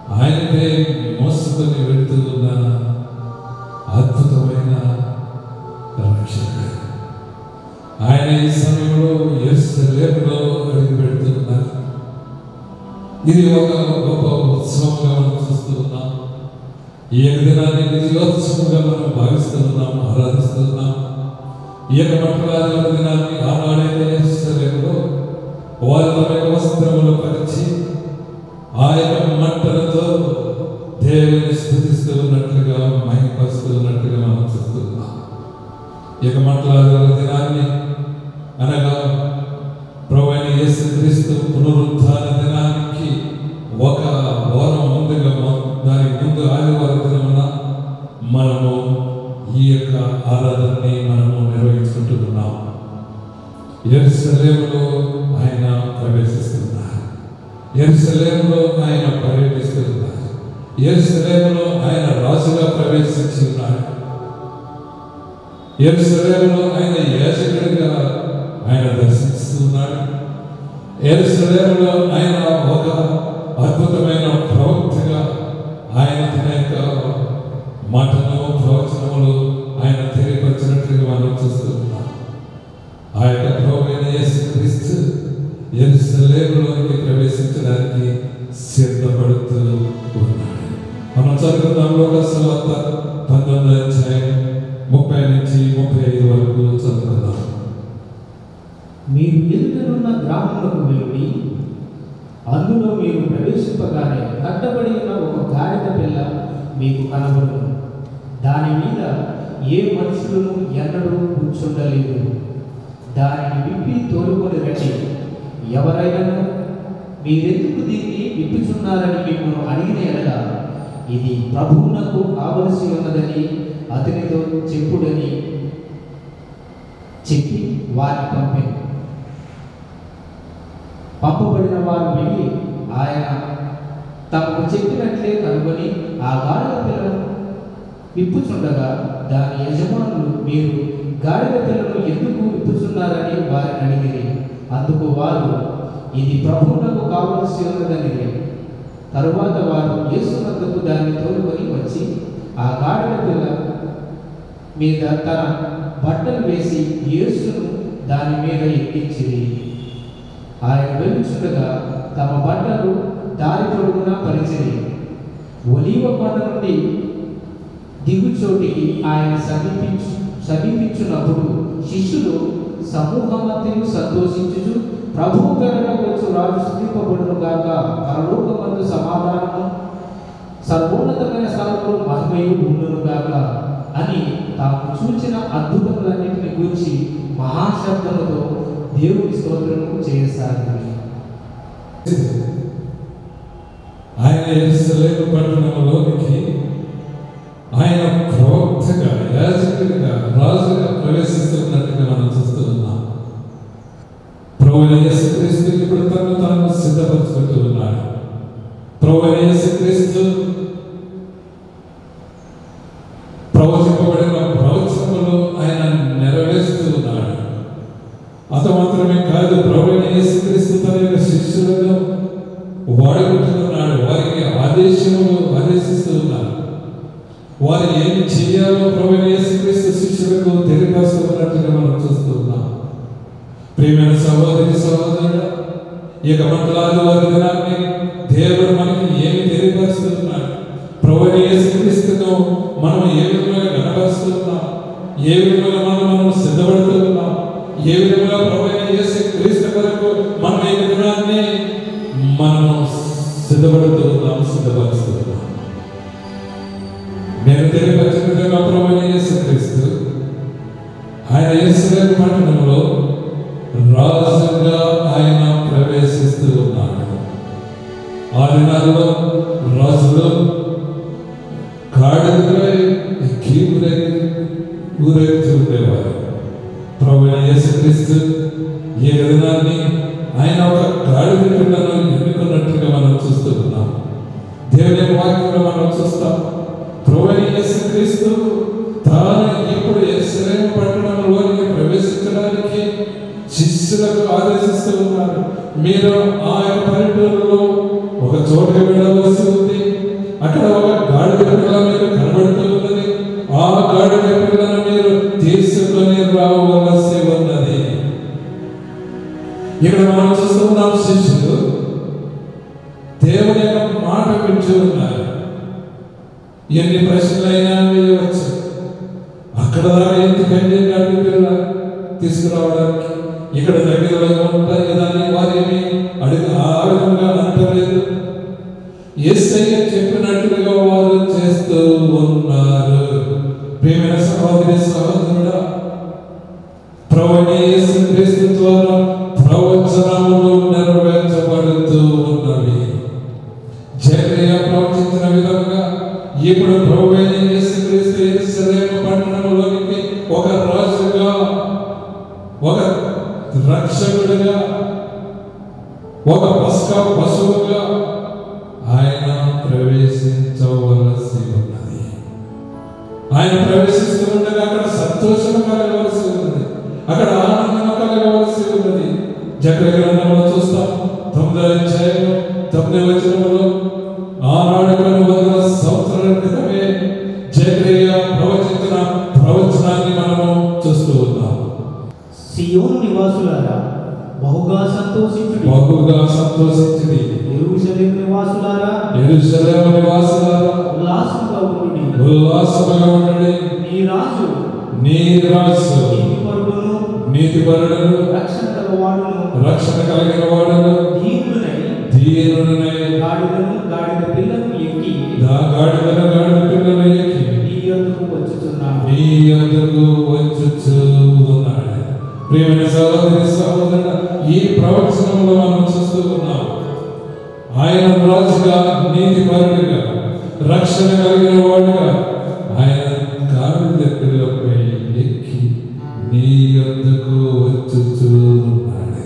ఆయనపై మోసుకొని వెళుతూ ఉన్న అద్భుతమైన రక్షకుడు ఆయన ఈ సమయంలో ఎరుసలేములో అడుగు పెడుతున్నారు ఇది ఒక గొప్ప ఉత్సవంగా మనం చూస్తూ ఉన్నాం ఈ యొక్క దినాన్ని విజయోత్సవంగా మనం భావిస్తూ ఉన్నాం ఆరాధిస్తూ ఉన్నాం ఈ యొక్క మట్టరాజుల దినాన్ని ఆనాడైతే ఎరుసలేములో వారు తమ యొక్క వస్త్రములు పరిచి ఆ యొక్క మంటలతో దేవుని స్థుతిస్తూ ఉన్నట్లుగా మహిపరుస్తూ ఉన్నట్లుగా మనం చూస్తున్నాం ఈ యొక్క మంటరాజుల దినాన్ని అనగా ప్రవైన యేసు క్రీస్తు పునరుద్ధాన దినానికి ఒక వారం ముందుగా మ- దానికి ముందు ఆదివారం దినమున మనము ఈ యొక్క ఆరాధనని మనము నిర్వహించుకుంటున్నాం ఎరుసలేములో ఆయన ప్రవేశిస్తున్నారు ఎరుసలేములో ఆయన పర్యటిస్తున్నారు ఎరుసలేములో ఆయన రాజుగా ప్రవేశించి ఉన్నారు ఎరుసలేములో ఆయన యాజకుడిగా ఆయన దర్శిస్తున్నాడు ఎరుసలేములో ఆయన ఒక అద్భుతమైన ప్రవక్తగా ఆయన తన యొక్క మాటను ప్రవచనములు ఆయన తెలియపరిచినట్లుగా మనం చూస్తున్నాం ఆ యొక్క ప్రభువైన యేసుక్రీస్తు ఎరుసలేములోకి ప్రవేశించడానికి సిద్ధపడుతూ ఉన్నాడు మనం చదువుకున్నాం లోకసవార్త పంతొమ్మిది అధ్యాయం ముప్పై నుంచి ముప్పై ఐదు వరకు చదువుకుందాం మీరు ఎదుటనున్న గ్రామములకు వెళ్ళి అందులో మీరు ప్రవేశింపగానే కట్టబడి ఉన్న ఒక గాడిద పిల్ల మీకు కనబడును దాని మీద ఏ మనుషులను ఎన్నడూ కూర్చుండలేదు దానిని విప్పి తోలుకొని రండి ఎవరైనాను మీరెందుకు దీన్ని విప్పుచున్నారని మిమ్మల్ని అడిగిన ఎడల ఇది ప్రభువునకు కావలసి ఉన్నదని అతనితో చెప్పుడని చెప్పి వారిని పంపాను పంపబడిన వారు వెళ్ళి ఆయన తమకు చెప్పినట్లే కనుగొని ఆ గాడిద పిల్లను విప్పుచుండగా దాని యజమానులు మీరు గాడిద పిల్లను ఎందుకు విప్పుచున్నారని వారిని అడిగిరి అందుకు వారు ఇది ప్రభువునకు కావలసి ఉన్నదని తరువాత వారు యేసు వద్దకు దాన్ని తోలుకొని వచ్చి ఆ గాడిద పిల్ల మీద తన బట్టలు వేసి యేసును దాని మీద ఎక్కించిరి ఆయన వెళ్ళుచుండగా తమ బట్టలు దారి పొడుగునా పరిచిరి ఒలీవ కొండ నుండి దిగుచోటికి ఆయన సమీపించు సమీపించున్నప్పుడు శిష్యులు సమూహమంతయు సంతోషించుచు ప్రభువు పేరట వచ్చు రాజు స్థుతింపబడును గాక పరలోకమందు సమాధానము సర్వోన్నతమైన స్థలంలో మహిమయు ఉండును గాక అని తాము చూచిన అద్భుతములన్నింటిని గూర్చి మహాశబ్దముతో దేవుని స్తోత్రము చేయసాగింది ఆయన ఎరుసలేము పట్టణంలోనికి ఆయన ప్రవక్తగా యాజకుడిగా రాజుగా ప్రవేశిస్తున్నట్టుగా మనం చూస్తూ ఉన్నాం ప్రభు యేసుక్రీస్తు ఇప్పుడు తను తాను సిద్ధపరచుకుంటూ ఉన్నాడు ప్రభు యేసుక్రీస్తు ప్రవచింపబడిన ప్రవచనములు ఆయన నెరవేరుస్తూ ఉన్నాడు అంత మాత్రమే కాదు ప్రభు యేసుక్రీస్తు తన యొక్క శిష్యులను వాడుకుంటున్నాడు వారికి ఆదేశములు ఆదేశిస్తూ ఉన్నారు వారు ఏమి చేయాలో ప్రభు యేసుక్రీస్తు శిష్యులకు తెలియపరుస్తున్నట్టుగా మనం చూస్తూ ఉన్నాం ప్రియమైన సహోదరి సహోదరుడు ఈ యొక్క మంటలాది వారి దినాన్ని దేవుడు మనకి ఏమి తెలియపరుస్తున్నాడు ప్రభు యేసుక్రీస్తును మనం ఏ విధంగా కనపరుస్తున్నాం ఏ విధంగా మనం మనం సిద్ధపడుతూ ఉన్నాం ఏ విధంగా ప్రభు యేసు క్రీస్తు కొరకు మనం ఈ దినాన్ని మనము సిద్ధపడుతూ ఉన్నాం సిద్ధపరుస్తూ ఉన్నాం నేను తెలియపరిచిన విధంగా ప్రభు యేసు క్రీస్తు ఆయన యేసులేని పట్టణంలో రాజుగా ఆయన ప్రవేశిస్తూ ఉన్నాడు ఆ దినాల్లో రాజులు గాడిదపై ఎక్కి ఊరేగి ఊరేగుతూ ఉండేవారు ప్రభు యేసుక్రీస్తు ఈ దినాన్ని ఆయన ఒక గాడిద పిల్లను ఎన్నుకున్నట్టుగా మనం చూస్తూ ఉన్నాం దేవుని యొక్క వాక్యంలో మనం చూస్తాం ప్రభు యేసుక్రీస్తు తాను ఇప్పుడు ఎస్రేమ పట్టణంలోనికి ప్రవేశించడానికి శిష్యులకు ఆదేశిస్తూ ఉన్నారు మీరు ఆ యొక్క పల్లెటూరులో ఒక చోటుకి వెళ్ళవలసి ఉంది అక్కడ ఒక గాడిద పిల్ల మీకు కనబడుతూ ఉన్నది ఆ గాడిద పిల్లను మీరు తీసుకు కావలసి ఉన్నది ఇక్కడ మనం చూస్తున్నాం శిష్యులు దేవుని యొక్క మాట వింటూ ఉన్నారు ఎన్ని ప్రశ్నలైనా వేయవచ్చు అక్కడ దాకా ఎందుకండి గడ్డి పిల్ల తీసుకురావడానికి ఇక్కడ దగ్గరలో ఉంటాయి దాన్ని వారేమి అడిగి ఆ విధంగా అంటలేదు ఎస్ఐగా చెప్పినట్లుగా వారు చేస్తూ ఉన్నారు ప్రియమైన సహోదరి సహోదరుడా ప్రవణేశు క్రీస్తు ద్వారా ప్రవచనములు నెరవేర్చబడుతూ ఉన్నవి జకర్య ప్రవచించిన విధంగా ఇప్పుడు ప్రభువైన యేసుక్రీస్తు యెరూషలేము పట్టణంలోనికి ఒక రాజుగా ఒక రక్షకుడిగా ఒక పస్కా పశువుగా ఆయన ప్రవేశించవలసి ఉన్నది ఆయన ప్రవేశిస్తూ ఉండగా అక్కడ సంతోషం కలగవలసి ఉన్నది అక్కడ ఆనందం కలగవలసి ఉన్నది జక్ర గ్రంథంలో చూస్తాం తొమ్మిదో అధ్యాయం తొమ్మిదో వచనంలో ఆనాడు కొన్ని వందల సంవత్సరాల క్రితమే జక్రియ ప్రవచించిన ప్రవచనాన్ని మనము చూస్తూ ఉన్నాం సియోను నివాసులారా బహుగా సంతోషించుడి బహుగా సంతోషించింది యెరూషలేము నివాసులారా ఎరుసలేము నివాసులారా ఉల్లాసంగా ఉండుడి ఉల్లాసముగా ఉండండి నీ రాజు నీ రాజు నీతిపరుడును నీతిపరుడును రక్షణ గలవాడును రక్షణ కలిగిన వాడును దీనులనై దీనునై గాడిదను గాడిద పిల్లను ఎక్కి దా గాడిదల గాడిద పిల్లలు ఎక్కి నీ యొద్దకు వచ్చుచున్నాడు నీ యొద్దకు వచ్చుచూ ఉన్నాడు ప్రియమైన సహోదరి సహోదరుడ ఈ ప్రవచనంలో మనం చూస్తూ ఉన్నాం ఆయన రాజుగా నీతిపరుడిగా రక్షణ కలిగిన వాడుగా ఆయన గాడిద పిల్లపై ఎక్కి నీ యొద్దకు వచ్చుచూ ఉన్నాడు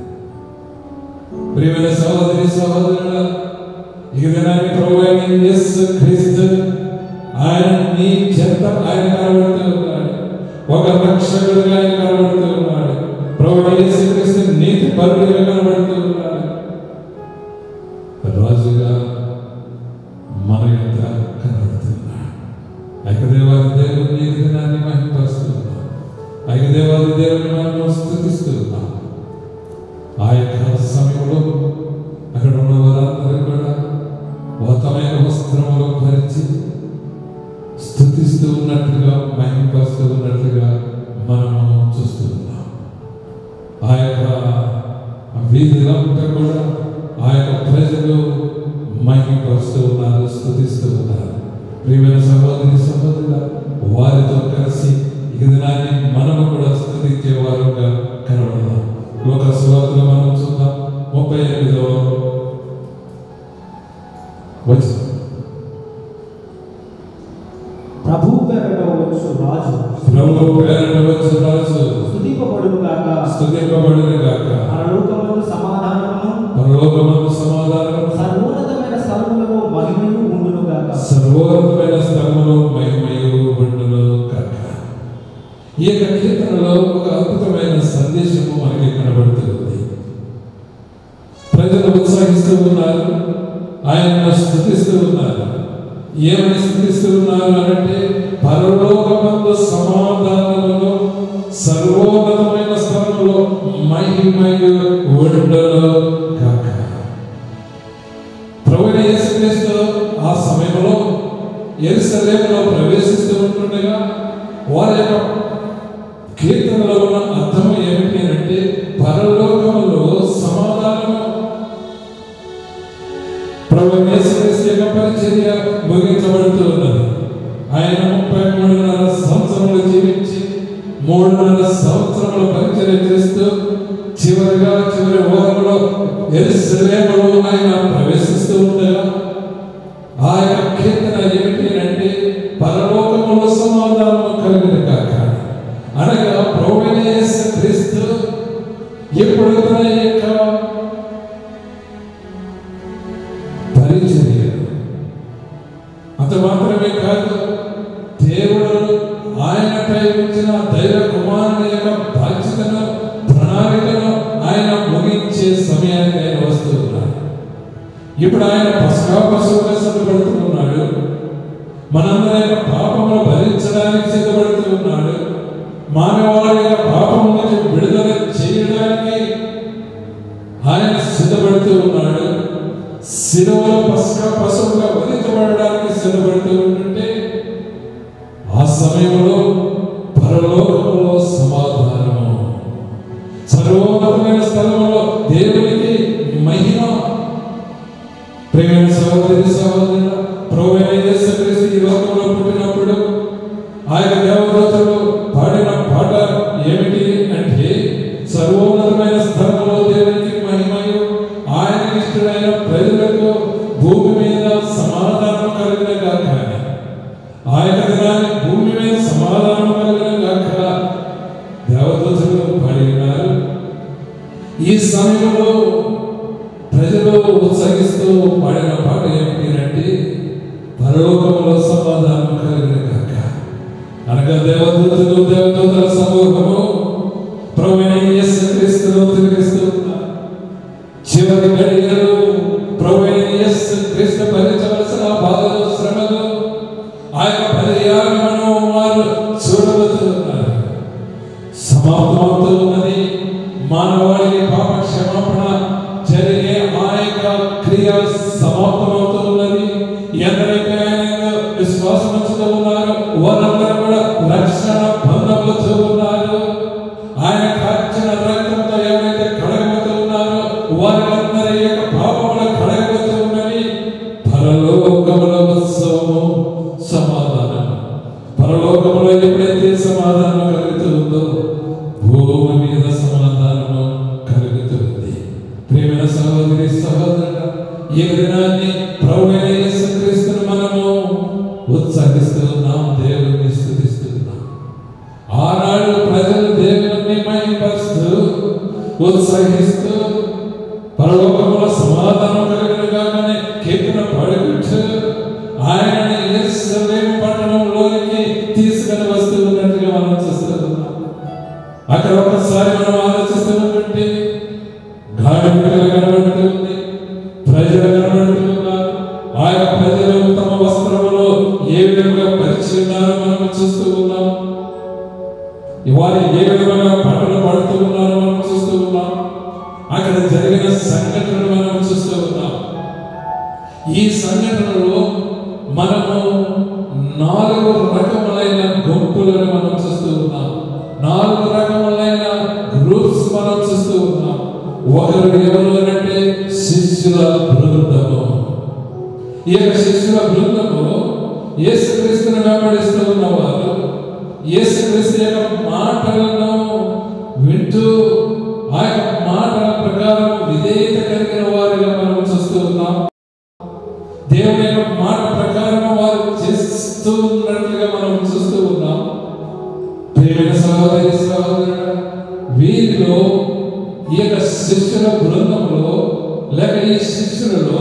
ప్రియమైన సహోదరి సహోదరుల ఈ దినాన్ని ప్రభు అయిన యేసు క్రీస్తు ఆయన నీ చెంత ఆయన కనబడుతూ ఉన్నాడు ఒక రక్షకుడిగా ఆయన కనబడుతూ ఉన్నాడు ప్రభు యేసు క్రీస్తు నీతి పరుడిగా కనబడుతూ ఉన్నాడు రాజుగా మన యొక్క కనబడుతున్నాడు ఐకదేవాది దేవుని ఈ దినాన్ని మహిమపరుస్తున్నాం ఐకదేవాది దేవుని మనం స్థుతిస్తున్నాం ఆ యొక్క సమయంలో అక్కడ ఉన్న వారందరూ కూడా ఉత్తమైన వస్త్రములు పరిచి స్థుతిస్తూ ఉన్నట్లుగా మహిమపరుస్తూ ఉన్నట్లుగా మనము చూస్తున్నాం ఆ యొక్క వీధులంతా కూడా ఆ యొక్క ప్రజలు మహిమపరుస్తూ ఉన్నారు స్థుతిస్తూ ఉన్నారు ప్రియమైన సహోదరి సహోదరుల వారితో కలిసి ఈ దినాన్ని మనము కూడా స్థుతించే వారుగా కనబడదాం లోక సువార్తలో మనం చూద్దాం ముప్పై ఎనిమిదవ వచనం ప్రభు పేరట వచ్చు రాజు ప్రభు పేరట వచ్చిన రాజు స్తుతింపబడును గాక స్తుతింపబడిన గాక పరలోకములు సమాధానమును పరలోకమందు సమాధానం సర్వోన్నతమైన స్థలములలో మహిమయు ఉండును గాక సర్వోన్నతమైన స్థలములో మహిమయు ఉండును కాక ఈ యొక్క కీర్తనలో ఒక అద్భుతమైన సందేశము మనకి కనబడుతుంది ప్రజలు ఉత్సాహిస్తూ ఉన్నారు ఆయనను స్థుతిస్తూ ఉన్నారు ఏమని స్థుతిస్తూ ఉన్నారు అంటే పరలోకమందు సమాధానములో సర్వోన్నతమైన స్థలములో మహిమయు ఉండును కాక ప్రభువైన యేసుక్రీస్తు ఆ సమయంలో ఎరుసలేములో ప్రవేశిస్తూ ఉంటుండగా వారి యొక్క కీర్తనలో ఉన్న అర్థం ఏమిటి అంటే పరలోకములో సమాధానము ప్రభు యేసుక్రీస్తు యొక్క పరిచర్య ముగించబడుతూ ఉన్నది ఆయన ముప్పై మూడున్నర సంవత్సరములు జీవించి మూడున్నర సంవత్సరములు పరిచర్య చేస్తూ చివరిగా చివరి వారంలో ఎరుసలేములో ఆయన ప్రవేశిస్తూ ఉండగా ఆ యొక్క కీర్తన ఏమిటి అంటే పరలోకములో సమాధానము కలిగిన కాక అనగా ప్రభువైన యేసు క్రీస్తు ఎప్పుడు తన యొక్క పరిచర్య అంత మాత్రమే కాదు దేవుడు ఆయనపై ఉంచిన దైవ కుమారుని యొక్క బాధ్యతను ప్రణాళికను ఆయన ముగించే సమయానికి ఆయన వస్తూ ఉన్నాడు ఇప్పుడు ఆయన పసకా పశువుగా సిద్ధపడుతూ ఉన్నాడు మనందరి యొక్క పాపములు భరించడానికి సిద్ధపడుతూ ఉన్నాడు మానవాళి యొక్క పాపం నుంచి విడుదల చేయడానికి ఆయన సిద్ధపడుతూ ఉన్నాడు శిలువలో పసుక పశువుగా వధించబడడానికి సిద్ధపడుతూ ఉంటుంటే ఆ సమయంలో పరలోకంలో సమాధానము సర్వోన్నతమైన స్థలంలో దేవునికి మహిమ ప్రేమైన సహోదరి సహోదరు ప్రభువైన యేసుక్రీస్తు ఈ లోకంలో పుట్టినప్పుడు ఆయన దేవదూతలు పాడిన పాట ఏమిటి అంటే సర్వోన్నతమైన స్థలంలో దేవునికి మహిమయు ఆయనకి ఇష్టమైన ప్రజలకు భూమి మీద సమాధానం కలిగిన గాక ఆయన దినాన్ని భూమి మీద సమాధానం కలిగిన గాక దేవదూతలు పాడి ఉన్నారు ఈ సమయంలో ప్రజలు ఉత్సహిస్తూ పాడిన పాట ఏమిటి అంటే పరలోకంలో సమాధానం కలిగిన కాక అనగా దేవదూతలు దేవదూతల సమూహము ప్రభువైన యేసు క్రీస్తును తిరిగిస్తూ ఉన్నారు. చివరి గడియలు ప్రభువైన యేసు క్రీస్తు భరించవలసిన బాధలు శ్రమలు ఆయన పర్యాగమనం వారు చూడబోతున్నారు సమాప్తమవుతూ ఉన్నది మానవాళికి పాప క్షమాపణ జరిగే ఆ యొక్క క్రియ సమాప్తమవుతూ ఉన్నది ఎందరైతే ఆయన యందు విశ్వాసం ఉంచుతూ ఉన్నారు వారందరూ కూడా రక్షణ పొందబోతూ ఉన్నారు ఆయన కార్చిన రక్తంతో ఎవరైతే కడగబోతూ ఉన్నారో వారందరి యొక్క పాపములు కడగబోతూ ఉన్నవి పరలోకముల ఉత్సవము సమాధానం పరలోకములో ఎప్పుడైతే సమాధానం కలుగుతుందో భూమి మీద సమాధానము కలుగుతుంది ప్రేమైన సహోదరి సహోదరుడ ఈ దినాన్ని ప్రభువైన యేసుక్రీస్తును మనము ఉత్సహిస్తున్నాం దేవుని స్థుతిస్తున్నాం ఆనాడు ప్రజలు దేవుని మహిమపరుస్తూ ఉత్సహిస్తూ పరలోకములో సమాధానం కలిగిన కాకనే కీర్తన పాడుకుంటూ ఆయన యెరూషలేము పట్టణంలోనికి తీసుకుని వస్తూ ఉన్నట్టుగా మనం చూస్తున్నాం అక్కడ ఒకసారి మనం ఆలోచిస్తూ ఉంటే గాడికలు కనబడుతుంది ప్రజలు కనబడుతున్నారు ఆయన ప్రజలు తమ వస్త్రములో ఏ విధంగా పరిచయం మనం చూస్తూ ఉన్నాం వారు ఏ విధంగా పంటలు పడుతూ ఉన్నారో మనం చూస్తూ ఉన్నాం అక్కడ జరిగిన సంఘటనలు మనం చూస్తూ ఉన్నాం ఈ సంఘటనలో మనము నాలుగు రకములైన గుంపులను మనం చూస్తూ ఉన్నాం నాలుగు రకములైన గ్రూప్స్ మనం చూస్తూ ఉన్నాం ఒకరు ఎవరు అంటే శిష్యుల బృందము ఈ యొక్క శిష్యుల బృందము యేసుక్రీస్తుని వెంబడిస్తూ ఉన్నవారు యేసుక్రీస్తు యొక్క మాటలను వింటూ ఆ యొక్క మాటల ప్రకారం విధేయత కలిగిన వారిగా మనం చూస్తూ ఉన్నాం దేవుని యొక్క మాట ప్రకారం వారు చేస్తూ ఉన్నట్లుగా మనం చూస్తూ ఉన్నాం ప్రియమైన సహోదరి సహోదరుడు వీరిలో ఈ యొక్క శిష్యుల బృందంలో లేక ఈ శిష్యులలో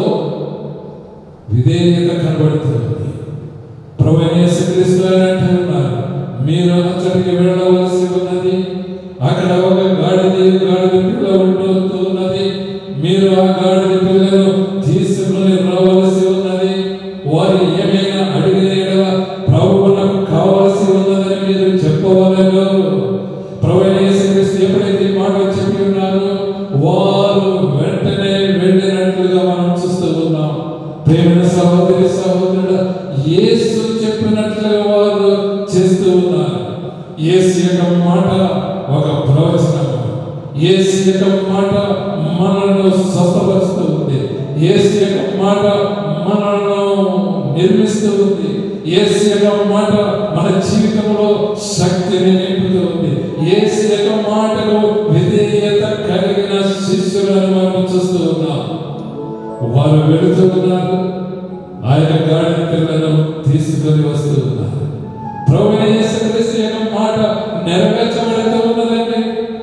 విధేయత కనబడుతుంది ప్రభు యేసుక్రీస్తు ఆయన అంటూ ఉన్నారు మీరు అచ్చడికి వెళ్ళవలసి ఉన్నది అక్కడ ఒక గాడిద గాడిద పిల్ల ఉంటూ ఉన్నది మీరు ఆ గాడిద పిల్లను తీసుకుని రావలసి ఉన్నది వారు ఏమైనా అడిగిన యెడల ప్రభువునకు కావలసి ఉన్నదని మీరు చెప్పవలను ప్రభు యేసుక్రీస్తు ఎప్పుడైతే ఈ మాట చెప్పి ఉన్నారో వారు వెంటనే వెళ్ళినట్లుగా మనం చూస్తూ ఉన్నాం ప్రేమ సహోదరి సహోదరుడు యేసు చెప్పినట్లుగా వారు చేస్తూ ఉన్నారు యేసు యొక్క మాట ఒక ప్రవచనము యేసు యొక్క మాట మనలను స్వస్థపరుస్తూ ఉంది యేసు యొక్క మాట మనలను నిర్మిస్తూ ఉంది యేసు యొక్క మాట మన జీవితంలో శక్తిని నింపుతూ ఉంది యేసు యొక్క మాటకు విధేయత కలిగిన శిష్యులను మనం చూస్తూ ఉన్నాం వారు వెళుతూ ఉన్నారు ఆయన గాడి పిల్లలను తీసుకొని వస్తూ ఉన్నారు ప్రభు యేసుక్రీస్తు యొక్క మాట నెరవేర్చబడుతూ ఉన్నదండి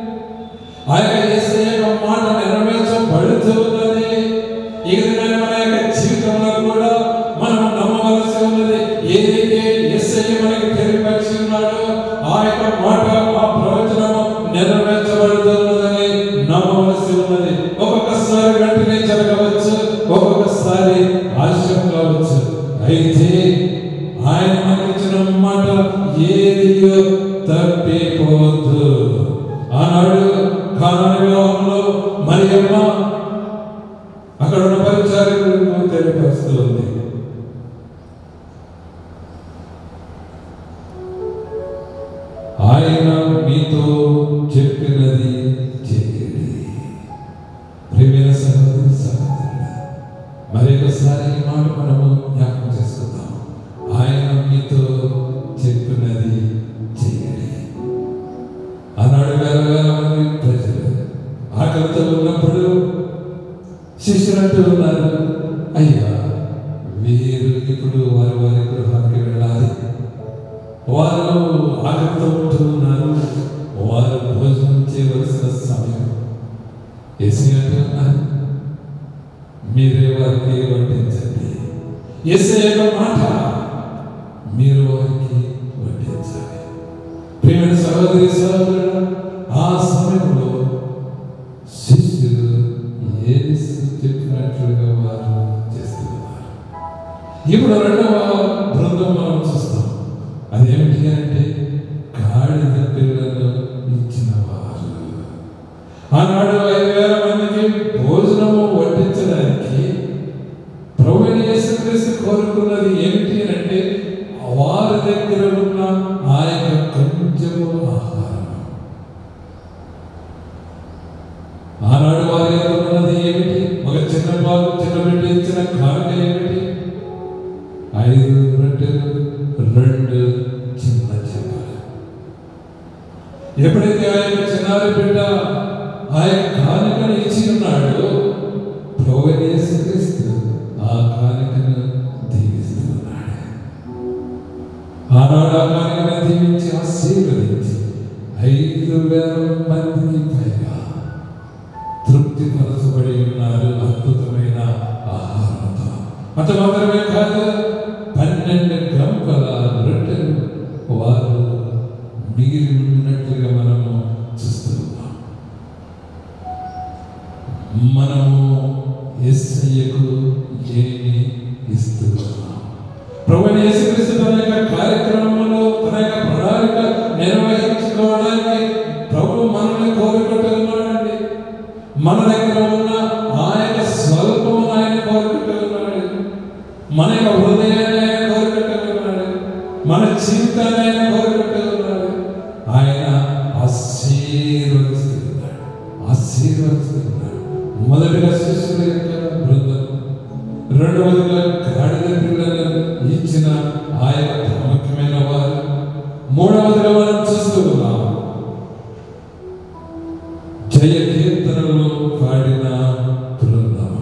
ఆయన యేసు యొక్క మాట నెరవేర్చబడుతూ ఉన్నది ఇక దినాన మన యొక్క జీవితంలో కూడా మనం నమ్మవలసి ఉన్నది ఏదైతే యేసయ్య మనకి తెలియపరిచి ఉన్నాడో ఆ యొక్క మాట ఆ ప్రవచనము నెరవేర్చబడుతున్నదని నమ్మవలసి ఉన్నది ఒక్కొక్కసారి వెంటనే జరగవచ్చు ఒక్కొక్కసారి ఆలస్యం కావచ్చు అయితే ఆయన మన మరియమ్మ అక్కడ ఉన్న పరిచారకులకు తెలియపరుస్తూ ఉంది ఆయన మీతో చెప్పినది చేయండి ప్రేమైన సహోదరి సహోదరుడా మరి ఒకసారి ఈ మాట మనము జ్ఞాపకం చేసుకుందాం ఆయన మీతో చెప్పినది చేయండి ఆనాడు వేల వేల మంది ప్రజలు ఆకలితో ఉన్నప్పుడు శిష్యులు అంటూ ఉన్నారు అయ్యా వీరు ఇప్పుడు వారి వారి గృహానికి వెళ్ళాలి వారు ఆకలితో ఉంటూ ఉన్నారు వారు భోజనం చేయవలసిన సమయం ఏసీ అంటూ ఉన్నారు మీరే వారికి వడ్డించండి ఏసే యొక్క మాట మీరు వారికి వడ్డించాలి ప్రియమైన సహోదరి సహోదరుడు ఆ సమయంలో శిష్యులు యేసు చెప్పినట్లుగా వారు చేస్తున్నారు ఇప్పుడు రెండవ బృందం మనం చూస్తాం అదేమిటి అంటే గాడిద పిల్లలు ఇచ్చిన వారు ఆనాడు ఐదు వేల మందికి భోజనము వడ్డించడానికి ప్రభుని యేసుక్రీస్తు కోరుకున్నది ఏమిటి అంటే వారి దగ్గర ఉన్న ఆ యొక్క కొంచెము ఆహారం ఆనాడు వారి దగ్గర ఉన్నది ఏమిటి ఒక చిన్న బాబు చిన్న బిడ్డ ఇచ్చిన కానుక ఏమిటి ఐదు రొట్టెలు రెండు చిన్న చేపలు ఎప్పుడైతే ఆయన చిన్నారి బిడ్డ ఆ యొక్క కానుకను ఇచ్చి ఉన్నాడో ప్రభు యేసుక్రీస్తు ఆ కానుకను దీవిస్తున్నాడు ఆనాడు ఆ కానుకను దీవించి ఆశీర్వదించి ఐదు వేల మందికి పైగా తృప్తిపరచబడి ఉన్నారు అద్భుతమైన ఆహారంతో అంత మాత్రమే కాదు పన్నెండు గంపల రొట్టెలు వారు మిగిలి ఉన్నట్లుగా మనము చూస్తూ ఉన్నాం మనము ఎస్ఐకు ఏమి ఇస్తూ ఉన్నాం ప్రభు యేసుక్రీస్తు తన యొక్క కార్యక్రమంలో తన యొక్క ప్రణాళిక నిర్వహించుకోవడానికి ప్రభు మనల్ని కోరుకుంటున్నాడండి మన దగ్గర ఉన్న ఆ యొక్క స్వల్పము ఆయన కోరుకుంటున్నాడు మన యొక్క హృదయాన్ని ఆయన కోరుకుంటున్నాడు మన జీవితాన్ని ఆయన కోరుకుంటున్నాడు ఆయన ఆశీర్వదిస్తున్నాడు ఆశీర్వదిస్తున్నాడు మొదటిగా శిష్యుల యొక్క బృందం రెండవదిగా గాడిద పిల్లలు ఇచ్చిన ఆ యొక్క ప్రాముఖ్యమైన వారు మూడవదిగా మనం చూస్తూ ఉన్నాం జయ కీర్తనలు పాడిన బృందం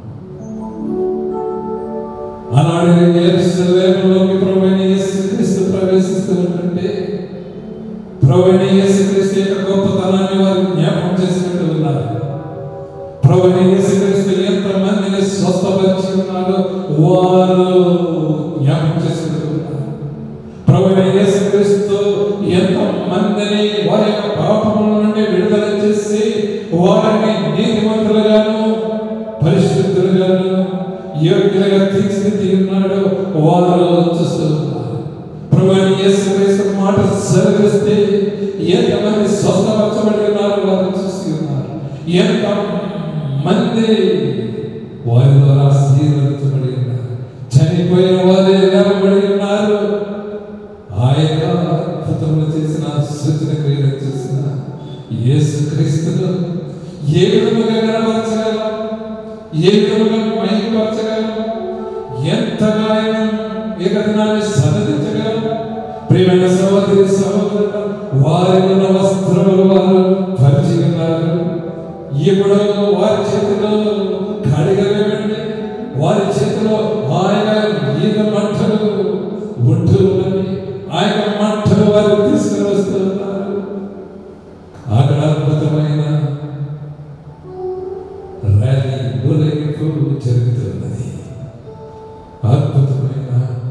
ఆనాడు యేరుశలేములోకి ప్రభువైన యేసుక్రీస్తు ప్రవేశిస్తూ ఉంటుంటే ప్రభువైన యేసుక్రీస్తు యొక్క గొప్పతనాన్ని వారు జ్ఞాపకం చేసినట్టు ఉన్నారు ప్రభువైన యేసుక్రీస్తు ఎంత మందిని స్వస్థపరిచి ఉన్నాడో వారు జ్ఞాపకం చేసినట్టు ఉన్నారు ప్రభువైన యేసుక్రీస్తు ఎంత మందిని వారి యొక్క పాపముల నుండి విడుదల చేసి వారిని నీతిమంతులుగాను పరిశుద్ధులుగాను యోగ్యులుగా తీర్చిదిద్ది ఉన్నాడు వారు చూస్తూ ఉన్నారు ప్రభువైన యేసుక్రీస్తు మాట సెలవిస్తే ఎంతమంది స్వస్థపరచబడి ఉన్నారు వారు చూసి ఉన్నారు ఎంత మంది వారి ద్వారా ఆశీర్వదించబడి ఉన్నారు చనిపోయిన వారే లేవబడి ఉన్నారు ఆ యొక్క అద్భుతములు చేసిన సూచన క్రియలు చేసిన యేసు క్రీస్తును ఏ విధముగా కనపరచగలం ఏ విధముగా మహిమపరచగలం ఎంతగా ఆయన ఏకదినాన్ని సన్నదించగలం ప్రియమైన సహోదరి సహోదరుడు వారి ఉన్న వస్త్రములు వారు పరిచి ఉన్నారు ఇప్పుడు వారి చేతిలో కడిగవేయండి వారి చేతిలో ఆయన ఈత మంటలు ఉంటూ ఉన్నవి ఆయన మంటలు వారు తీసుకుని వస్తూ ఉన్నారు అక్కడ అద్భుతమైన ర్యాలీ ఊరేగింపు జరుగుతున్నది అద్భుతమైన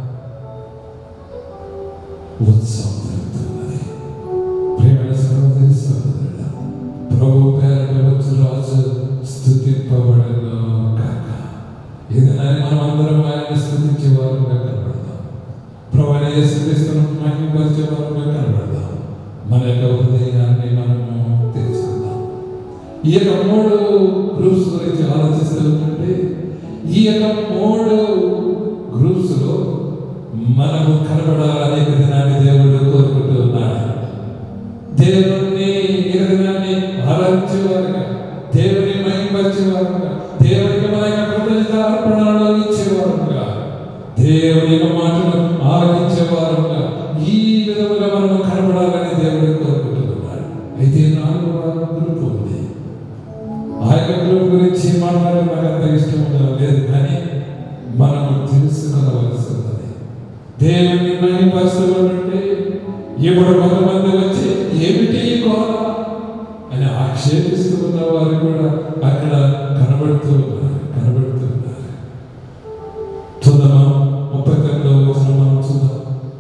ఉత్సవం జరుగుతున్నది ప్రేమైన సహోదరి సహోదరుడ ప్రభు పేరట వచ్చు రాజు స్థుతింపబడను కాక ఏదైనా మనం అందరం ఆయన స్థుతించే వారుగా కనబడదాం ప్రభు అయిన యేసుక్రీస్తును మహిమపరిచే వారుగా కనబడదాం మన యొక్క హృదయాన్ని మనము తెలుసుకుందాం ఈ యొక్క మూడు గ్రూప్స్ గురించి ఆలోచిస్తూ ఉంటే ఈ యొక్క మూడు గ్రూప్స్ లో మనము కనబడాలనే దినాన్ని దేవుడు కోరుకుంటూ ఉన్నాడు దేవుణ్ణి ఈ దినాన్ని ఆరాధించేవారుగా దేవుని మహిమపరిచేవారుగా దేవునికి మన యొక్క కృతజ్ఞత అర్పణలు ఇచ్చేవారుగా దేవుని యొక్క మాటలు ఆలకించేవారుగా ఈ విధముగా మనము కనబడాలని దేవుడు కోరుకుంటున్నాడు అయితే నాలుగవ గ్రూప్ ఉంది ఆ యొక్క గ్రూప్ గురించి మాట్లాడడం నాకు అంత ఇష్టం ఉండదు లేదు కానీ మనము తెలుసుకోవలసి ఉన్నది దేవుని మహిమపరుస్తూ ఉంటే ఇప్పుడు కొంతమంది వచ్చి ఏమిటి ఈ గోడ అని ఆక్షేపిస్తూ ఉన్న వారు కూడా అక్కడ కనబడుతూ ఉన్నారు కనబడుతూ ఉన్నారు చూద్దామా ముప్పై తొమ్మిదవ వచనం మనం చూద్దాం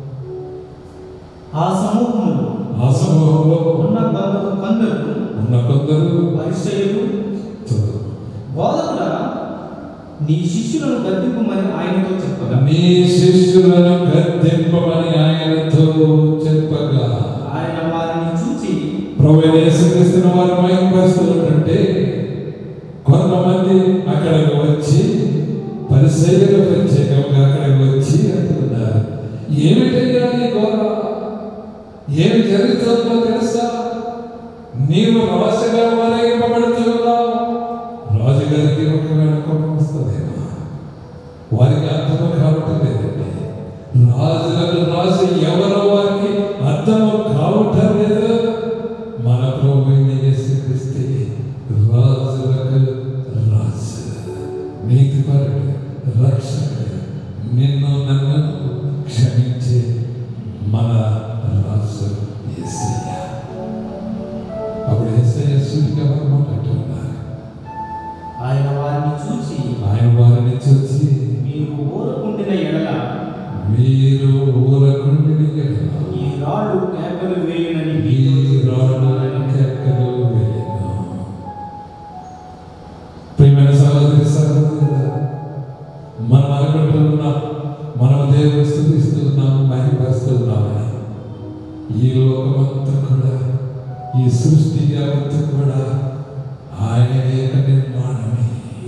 ఆ సమూహంలో ఆ సమూహంలో ఉన్న కొందరు కొందరు ఉన్న కొందరు పరిచయులు చూద్దాం బోధకుడా నీ శిష్యులను గద్దింపమని ఆయనతో చెప్పగా నీ శిష్యులను గద్దెంపమని ఆయనతో చెప్పగా ఆయన వారిని చూచి ప్రభు యేసుక్రీస్తుని వారు మహింపరుస్తూ ఉంటుంటే కొంతమంది అక్కడికి వచ్చి పరిశైలు ప్రత్యేకంగా అక్కడికి వచ్చి అంటున్నారు ఏమిటయ్యా నీ గోర ఏమి జరుగుతుందో తెలుసా నీవు రాజుగా వలగింపబడుతున్నావు రాజుగారికి ఒకవేళ కోపం వస్తుందేమో వారికి అర్థము కావటం లేదండి రాజులకు రాజు ఎవరో వారికి అర్థము కావటం లేదు మన ప్రభు యేసుక్రీస్తే రాజులకు రాజు నీతిపరుడు రక్షకుడు నిన్ను నన్ను క్షమించే మన రాజు యేసయ్య అప్పుడు యేసయ్య సూటిగా మాట్లాడుతున్నారు ఆయన వారిని చూచి ఆయన వారిని చూసి మీరు ఊరకుండిన ఎడల మీరు ఊరకుండి ఈ రాళ్ళు కేకలు వేయునని ఈ మీతో రాళ్ళని చెప్తున్నానని చెక్కలు వేయను. ప్రియమైన సహోదరి సహోదరులారా, మనం అనుకుంటూ ఉన్నాం మనం దేవుని స్థుతిస్తూ ఉన్నాం మహిమపరుస్తూ ఉన్నామని ఈ లోకమంతా కూడా ఈ సృష్టి యావత్తు కూడా ఆయన యొక్క నిర్మాణమే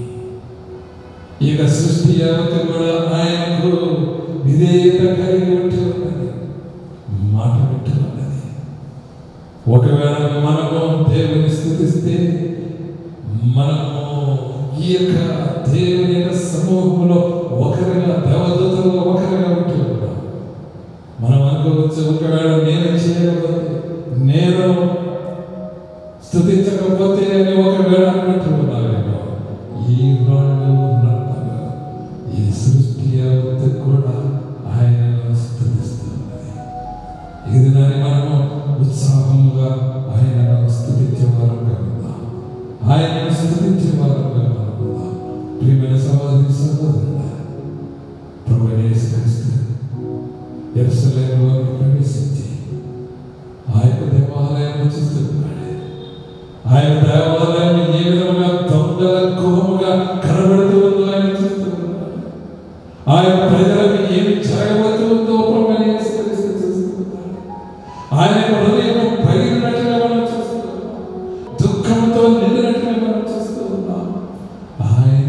ఈ యొక్క సృష్టి యావత్తు కూడా ఆయనకు విధేయత కలిగి ఉంటూ ఉన్నది మాట వింటూ ఉన్నది ఒకవేళ మనము దేవుని స్థుతిస్తే మనము ఈ యొక్క దేవుని యొక్క సమూహంలో ఒకరిగా దేవదూతలో ఒకరిగా ఉంటూ ఉంటాం మనం అనుకోవచ్చు ఒకవేళ నేను చేయకపోతే నేను స్థుతించకపోతే అని ఒకవేళ అనుకుంటూ ఉన్నావేమో ఈ రాళ్ళు రప్పలు ఈ సృష్టి యావత్తు కూడా ఆయన స్థుతిస్తున్నది ఇది దాన్ని మనము ఉత్సాహముగా ఆయనను స్థుతించే వారంగా ఉందాం ఆయనను స్థుతించే వారంగా మనం ఉందాం ప్రియమైన సహోదరి సహోదరుడా ప్రభు యేసుక్రీస్తు యెరూషలేములోకి ప్రవేశించి ఆ యొక్క దేవాలయాన్ని చూస్తున్నాడు ఆయన దేవాలయం ఏ విధముగా దొంగల గుహముగా కనబడుతూ ఉందో ఆయన చూస్తున్నాడు ఆయన ప్రజలకు ఏమి జరగబోతుందో ప్రభు యేసుక్రీస్తు చూస్తున్నాడు ఆయన యొక్క హృదయం పగిలినట్టుగా మనం చూస్తున్నాం దుఃఖంతో నిండినట్టుగా మనం చూస్తూ ఉన్నాం ఆయన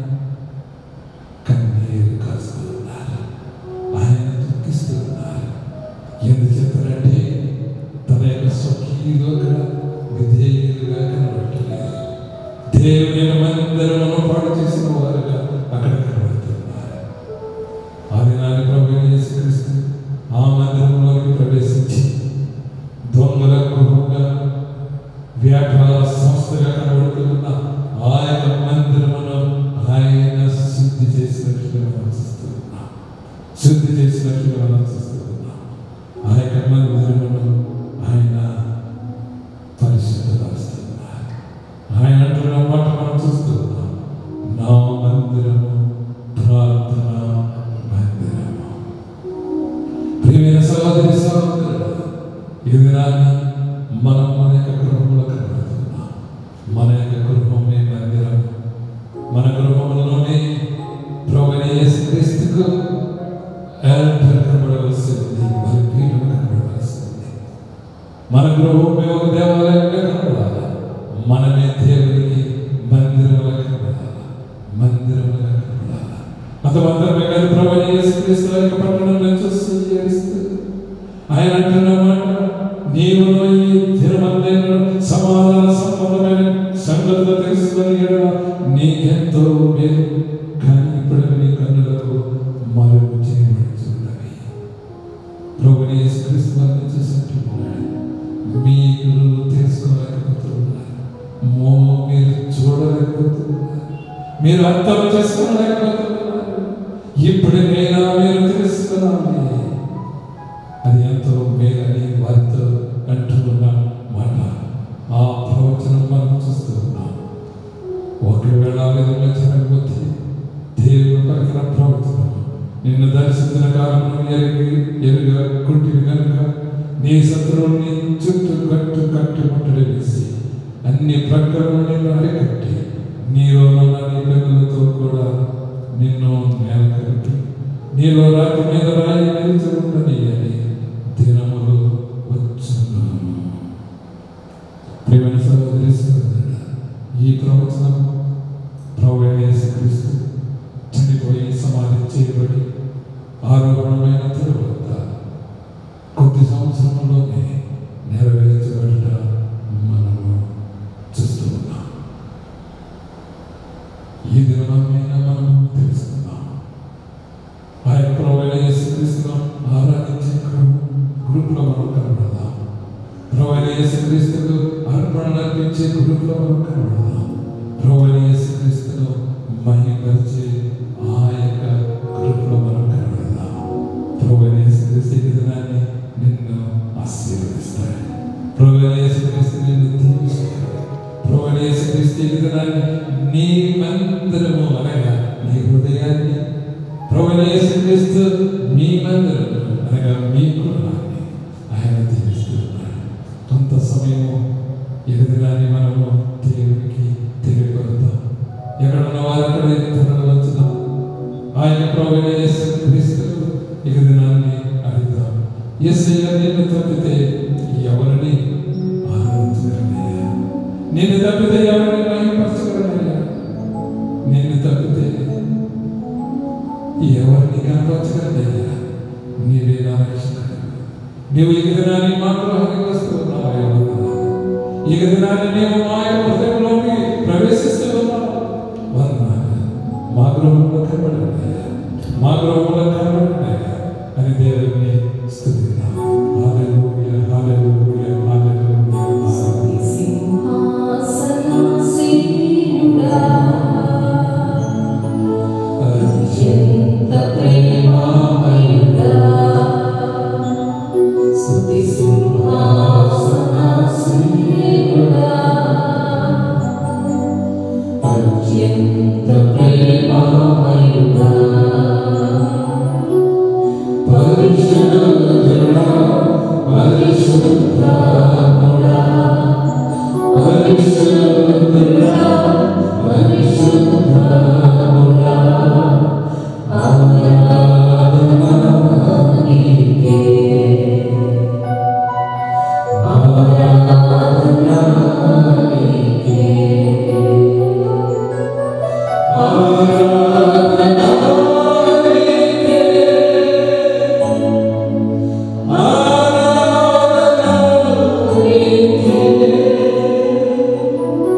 కన్నీరు కాస్తూ ఉన్నారు ఆయన దుఃఖిస్తూ ఉన్నారు ఎందుచేతనంటే తన యొక్క స్వకీయులుగా విధేయులుగా కనబడలేదు దేవుని యొక్క మందిరమును పాడు చేసిన వారుగా అక్కడ కనబడుతున్నారు ఆ దినాన్ని ప్రభు యేసుక్రీస్తు ఆ మందిరంలోకి ప్రవేశించి దొంగల గృహంగా వ్యాపార సంస్థగా కనబడుతున్న ఆ యొక్క మందిరమును ఆయన శుద్ధి చేసినట్లుగా మనం చూస్తూ ఉన్నాం శుద్ధి చేసినట్లుగా మనం చూస్తూ ఉన్నాం ఆ యొక్క మందిరమును ఆయన పరిశుద్ధపరుస్తున్నారు ఆయన అంటున్న మాట మనం చూస్తూ ఉన్నాం నా మందిరము ప్రార్థన మందిరము ప్రియమైన సహోదరి సహోదరుడు ఈ దినాన్ని మనం మన యొక్క గృహంలో కనబడుతున్నాం మన యొక్క గృహమే మందిరం మన గృహంలోనే ప్రభుని యేసుక్రీస్తుకు ఎంటర్ కనబడవలసి తెలుసుకుని ఎడల నీకెంతో మేలు కానీ ఇప్పుడు నీ కన్నులకు మరుగు చేయబడుతున్నవి ప్రభుని యేసుక్రీస్తు వారిని చూసినట్టున్నాడు మీరు తెలుసుకోలేకపోతున్నారు మో మీరు చూడలేకపోతున్నారు మీరు అర్థం చేసుకోలేకపోతున్నారు ఇప్పుడు నేను మీరు తెలుసుకోవాలి అది ఎంతో మేలని వారితో అంటున్న మాట ఆ ప్రవచనం మనం చూస్తూ ఉన్నాం ఒకవేళ ఆ విధంగా జరగకపోతే దేవుడు పలికిన ప్రవచనం నిన్ను దర్శించిన కారణం ఎరిగి ఎరుగకుంటివి కనుక నీ శత్రువుని చుట్టూ కట్టు కట్టు ముట్టడి వేసి అన్ని ప్రక్కల నిన్ను అరికట్టి నీలోనున్న నీ పిల్లలతో కూడా నిన్ను నేల కలిపి నీలో రాతి మీద రాయి నిలిచి ఉండని అని దినములు వచ్చును ప్రియమైన సహోదరి సహోదరుడా, ఈ ప్రవచనం ప్రభు అయిన యేసుక్రీస్తు చనిపోయి సమాధి చేయబడి ఆరోపణమైన తరువాత కొద్ది సంవత్సరంలోనే నెరవేర్చబడట మనము చూస్తూ ఉన్నాం ఈ దినమైనా మనం తెలుసుకుందాం ఆయన ప్రభు అయిన యేసుక్రీస్తును ఆరాధించే గ్రూప్లో మనం కనబడదాం ప్రభు అయిన యేసుక్రీస్తుకు అర్పణలు అర్పించే గ్రూప్లో మనం కనబడదాం ప్రభు అయిన యేసుక్రీస్తును మహిమపరిచే ఆ యొక్క గ్రూప్లో మనం కనబడదాం ప్రభు అయిన యేసుక్రీస్తు ఈ దినాన్ని నిన్ను ఆశీర్వదిస్తాడు ప్రభు అయిన యేసుక్రీస్తు నిన్ను దీవిస్తాడు ప్రభు అయిన యేసుక్రీస్తు ఈ దినాన్ని నీ మందిరము అనగా నీ హృదయాన్ని ప్రభు అయిన యేసుక్రీస్తు మీ మందిరము అనగా మీ గృహాన్ని ఆయన దీవిస్తున్నాడు కొంత సమయము ఎదుగుదాన్ని మనము దేవునికి తెలియపడతాం ఎక్కడున్న వారు అక్కడ తరలివచ్చుదాం ఆయన ప్రభు అయిన యేసుక్రీస్తు ఇక దినాన్ని అడుగుదాం యేసయ్య నిన్ను తప్పితే ఎవరిని ఆరాధించగలనయ్యా నిన్ను తప్పితే ఎవరిని మహిమపరచగలనయ్యా నిన్ను తప్పితే ఎవరిని కనపరచగలనయ్యా నీవే నా రక్షకుడు నీవు ఈ దినాన్ని మా గృహానికి వస్తున్నావు ఈ దినాన్ని నీవు మా యొక్క హృదయంలోకి ప్రవేశిస్తూ ఉన్నావు వందనాలు. మా గృహంలో కనబడినాయా మా గృహంలో కనబడినాయా అని దేవుని స్థుతిద్దాం హల్లెలూయా హల్లెలూయా హల్లెలూయా సింహాసనాసీనుడా అత్యంత ప్రేమమయుడా స్తుతి సింహాసనాసీనుడా అత్యంత ప్రేమమయుడా పరిశుద్ధుడా పరిశుద్ధుడా పరిశుద్ధుడా పరిశుద్ధుడా ఆరాధన నీకే ఆరాధన నీకే ఆరాధన నీకే ఆరాధన నీకే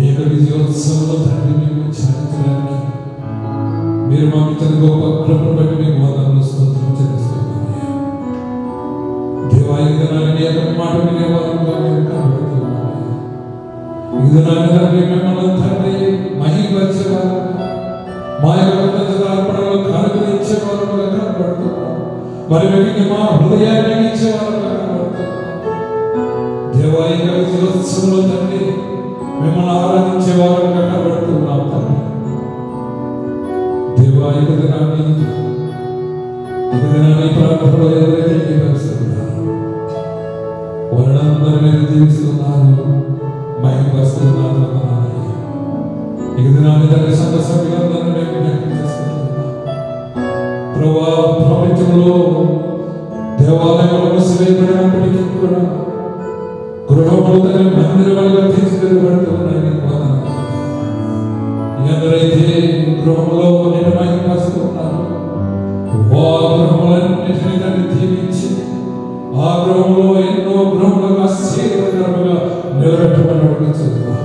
మీ యొక్క విజయోత్సవంలో తండ్రి మేము చాలించడానికి మీరు మాకు ఇచ్చిన గొప్ప కృపను బట్టి మీకు వందనలు స్తోత్రం చెల్లిస్తున్నామయ్యా దేవాయి దినాన్ని నీ యొక్క మాట వినే వారంగా మేము కనబడుతున్నామయ్యా ఈ దినాన్ని తండ్రి మిమ్మల్ని తండ్రి మహిమపరిచేవారు మా యొక్క కృతజ్ఞత అర్పణలో కానుకలు ఇచ్చేవారుగా కనబడుతున్నాం మరి మీకు మా హృదయాన్ని ఇచ్చేవారుగా కనబడుతున్నాం దేవాయిక విజయోత్సవంలో తండ్రి మిమ్మల్ని ఆరాధించే వారంగా కనబడుతున్నాం తండ్రి దేవాయిక దినాన్ని ఈ దినాన్ని ప్రార్థనలో ఎవరైతే ఏకీభవిస్తున్నారో వారందరూ మీరు దీవిస్తున్నారు మహిమపరుస్తున్నారు వందనాలయ్యా. ఈ దినాన్ని తండ్రి సంఘ సభ్యులందరినీ మేము జ్ఞాపకం చేసుకుంటున్నాం ప్రభా ప్రపంచంలో దేవాలయాలు మూసివేయబడినప్పటికీ కూడా గృహములు తన మందిరములుగా తీర్చిదిద్దబడుతున్నాయి నీకు వందనాలు. ఎందరైతే గృహంలో నేను మహిమపరుస్తున్నారు ఆ గృహములన్నిటిని దాన్ని దీవించి ఆ గృహంలో ఎన్నో గృహములుగా ఆశీర్వదకరముగా నిలబెట్టమని అడుగుతున్నాను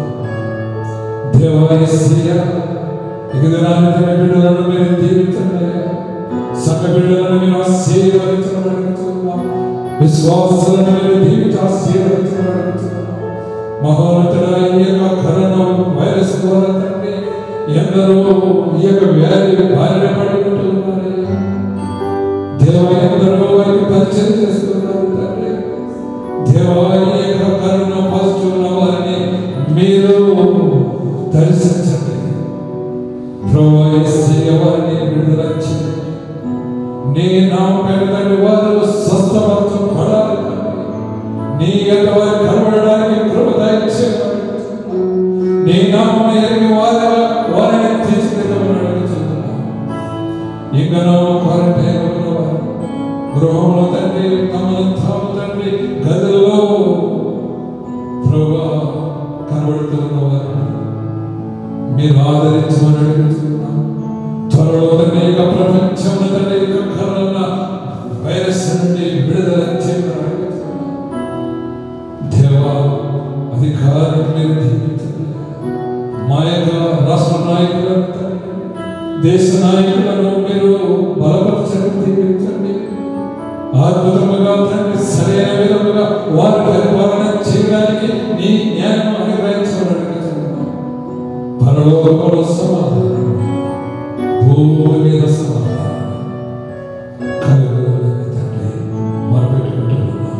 దేవాలయ ఇక దినాన్ని తన బిడ్డలను మీరు దీవించండి సంఘ బిడ్డలను మీరు ఆశీర్వదించమని అడుగుతున్నాం విశ్వాసులను మీరు దీవించి ఆశీర్వదించమని అడుగుతున్నాం మహోన్నతుడైన ఈ యొక్క కరోనా వైరస్ ద్వారా తండ్రి ఎందరో ఈ యొక్క వ్యాధి బారిన పడి ఉంటున్నారయ్యా దేవా ఎందరో వారికి పరిచయం చేస్తున్నారు తండ్రి దేవా ఈ యొక్క కరోనా పాజిటివ్ ఉన్న వారిని మీరు దర్శించండి ప్రభు యేసయ్య వారిని విడుదల చేయండి నీ నామ పేరు వారు స్వస్థపరచబడాలి తండ్రి. నీ యొక్క వారు కనబడడానికి కృప దయచేయమని నీ నామం ఎరిగి వారి వారిని తీర్చిదిద్దమని అడుగుతున్నాను ఇంకనో క్వారంటైన్ ఉన్నవారు గృహంలో తండ్రి తమను తాము తండ్రి గదుల్లో ప్రభా కనబడుతున్నవారు మీరు ఆదరించమని అడుగుతున్నాం త్వరలో తండ్రి యొక్క ప్రపంచంలో తండ్రి యొక్క కరోనా వైరస్ నుండి విడుదల చేయమని అడుగుతున్నాం దేవా అధికారం మీరు దీవించండి మా యొక్క రాష్ట్ర నాయకులను తండ్రి, దేశ నాయకులను మీరు బలపరచండి దీవించండి అద్భుతముగా తండ్రి సరైన విధముగా వారి పరిపాలన చేయడానికి నీ జ్ఞానం అనుగ్రహించమని అడుగుతున్నాం పరలోకంలో సమాధానం భూమి మీద సమాధానం కలుగులని తండ్రి మొరపెట్టుకుంటున్నాం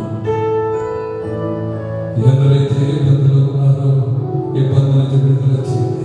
ఎందరైతే ఇబ్బందులు ఉన్నారో ఇబ్బందుల నుంచి విడుదల చేయండి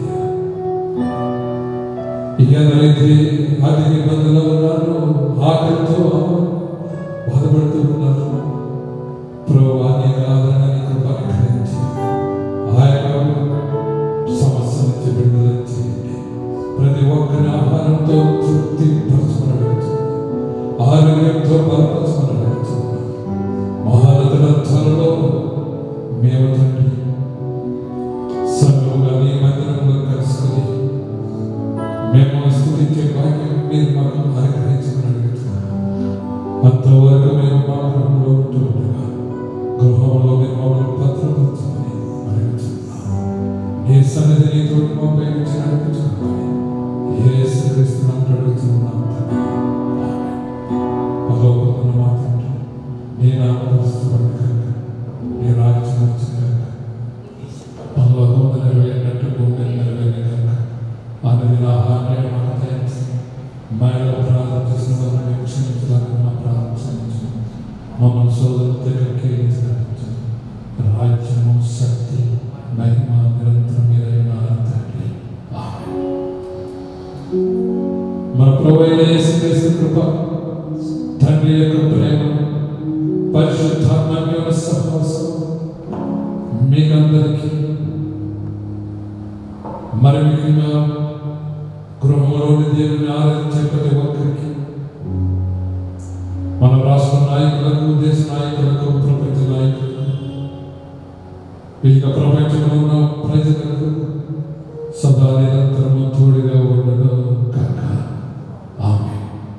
ఎందరైతే ఆర్థిక ఇబ్బందులు ఉన్నారో ఆకలితో బాధపడుతూ ఉన్నారు ప్రభు అనేక ఆదరణ నీకు అనుగ్రహించి ఆ యొక్క సమస్య నుంచి విడుదల చేయండి ప్రతి ఒక్కరి ఆహారంతో తృప్తి పరచుకునవచ్చు ఆరోగ్యంతో బలపరచుకునవచ్చు మహారథుల త్వరలో మేము తండ్రి సంఘముగా నీ మందిరంలో కలుసుకొని మేము స్థుతించే భాగ్యం మీరు మాకు అనుగ్రహించమని అడుగుతున్నాం అంతవరకు మేము మా గృహంలో ఉంటూ ఉండగా గృహంలో మీరు మమ్మల్ని భద్రపరచమని అడుగుతున్నాం నీ సన్నిధి నీతో మాపై నుంచి నడిపించుకోమని ఏ శ్రీస్తున్నాం అడుగుతున్నాం తండ్రి ఆమేన్. పరలోకమున మా తండ్రి నీ నామస్తు నీ రాజ్యం వచ్చిన పరలోకము నెరవేరినట్టు భూమి మీద నెరవేరిన అనుదిన ఆహార్యం మాకు దయచేసి మాయలో ప్రార్థన చేసిన వారిని మేము క్షమించడానికి మా ప్రార్థన క్షమించు మమ్మల్ని సోదరు దగ్గరికి తీసుకురావచ్చు రాజ్యము శక్తి మహిమ నిరంతరం మీరైన తండ్రి ఆమేన్. మన ప్రభు అయిన యేసుక్రీస్తు కృప తండ్రి యొక్క ప్రేమ పరిశుద్ధాత్మ యొక్క సహవాసం మీకందరికీ మరి ముఖ్యంగా గృహంలోని దేవుని ఆరాధించే ప్రతి ఒక్కరికి మన రాష్ట్ర నాయకులకు దేశ నాయకులకు ప్రపంచ నాయకులకు ఇక ప్రపంచంలో ఉన్న ప్రజలకు సదా నిరంతరము తోడుగా ఉండగా కాక ఆమె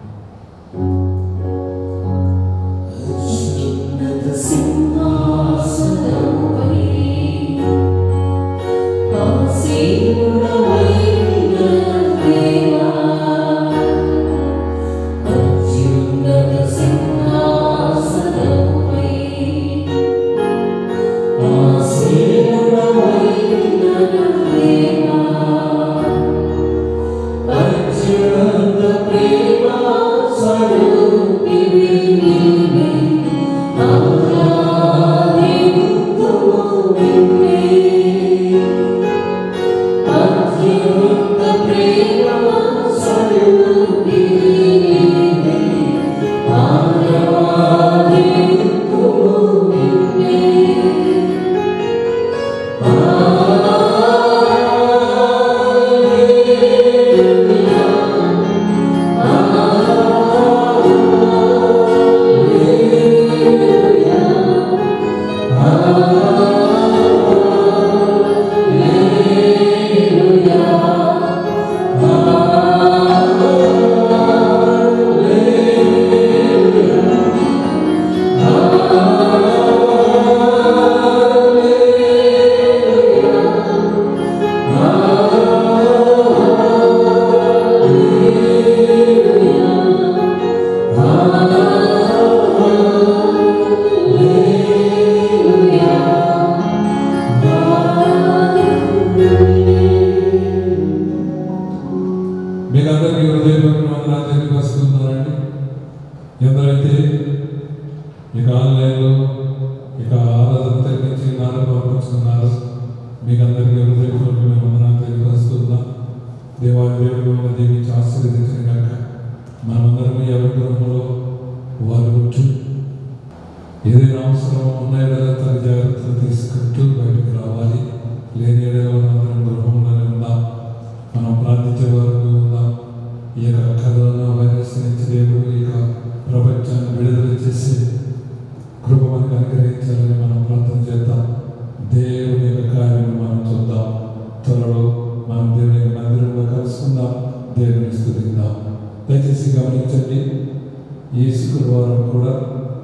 అత్యున్నత సింహాసనముపై ఆసీనుడైన మీకు అందరికీ హృదయపూర్వక వందనాలు తెలియపరుస్తున్నారండి ఎందరైతే ఇక ఆన్లైన్లో ఇక ఆరాధన తగ్గించి నాన్న పంపించుకున్నారు మీకు అందరికీ హృదయపూర్వకమైన వందనాలు తెలియపరుస్తున్నా దేవాది దేవుడు మిమ్మల్ని దీవించి ఆశీర్వదించిన కనుక మనమందరం ఈ అనుగ్రహంలో వారు ఉంటూ ఏదైనా అవసరం ఉన్నాయో లేదా తన జాగ్రత్తలు తీసుకుంటూ బయటకు రావాలి లేని ఏడవ అందరం గృహంలోనే ఉందాం మనం ప్రార్థించే వరకు ఉందాం ఈ యొక్క కరోనా వైరస్ నుంచి దేవుడు ఈ యొక్క ప్రపంచాన్ని విడుదల చేసి కృప మనకు అనుగ్రహించాలని మనం ప్రార్థన చేద్దాం దేవుని యొక్క కార్యం మనం చూద్దాం త్వరలో మనం దేవుని యొక్క మందిరంలో కలుసుకుందాం దేవుని స్థుతిద్దాం దయచేసి గమనించండి ఈ శుక్రవారం కూడా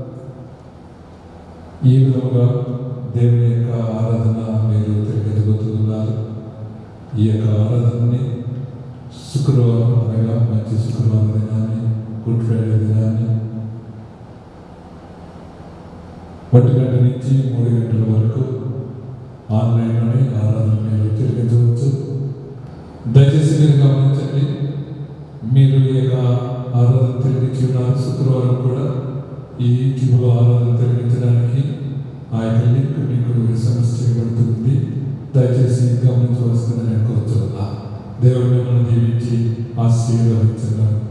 ఈ విధంగా దేవుని యొక్క ఆరాధన మీరు తిరగలుగుతున్నారు ఈ యొక్క ఆరాధనని శుక్రవారం అనగా మంచి శుక్రవారం దినాన్ని గుడ్ ఫ్రైడే దినాన్ని ఒంటి గంట నుంచి మూడు గంటల వరకు ఆన్లైన్లోనే ఆరాధన మీరు తిరిగించవచ్చు దయచేసి మీరు గమనించండి మీరు ఈ యొక్క ఆరాధన తిరిగించి ఉన్నారు శుక్రవారం కూడా ఈ యూట్యూబ్లో ఆరాధన తిరిగించడానికి ఆ యొక్క లింక్ మీకు ఎస్ఎంఎస్ చేయబడుతుంది దయచేసి గమనించవలసిందని నేను కోరుతున్నా దేవుడు మిమ్మల్ని దీవించి ఆశీర్వదించగా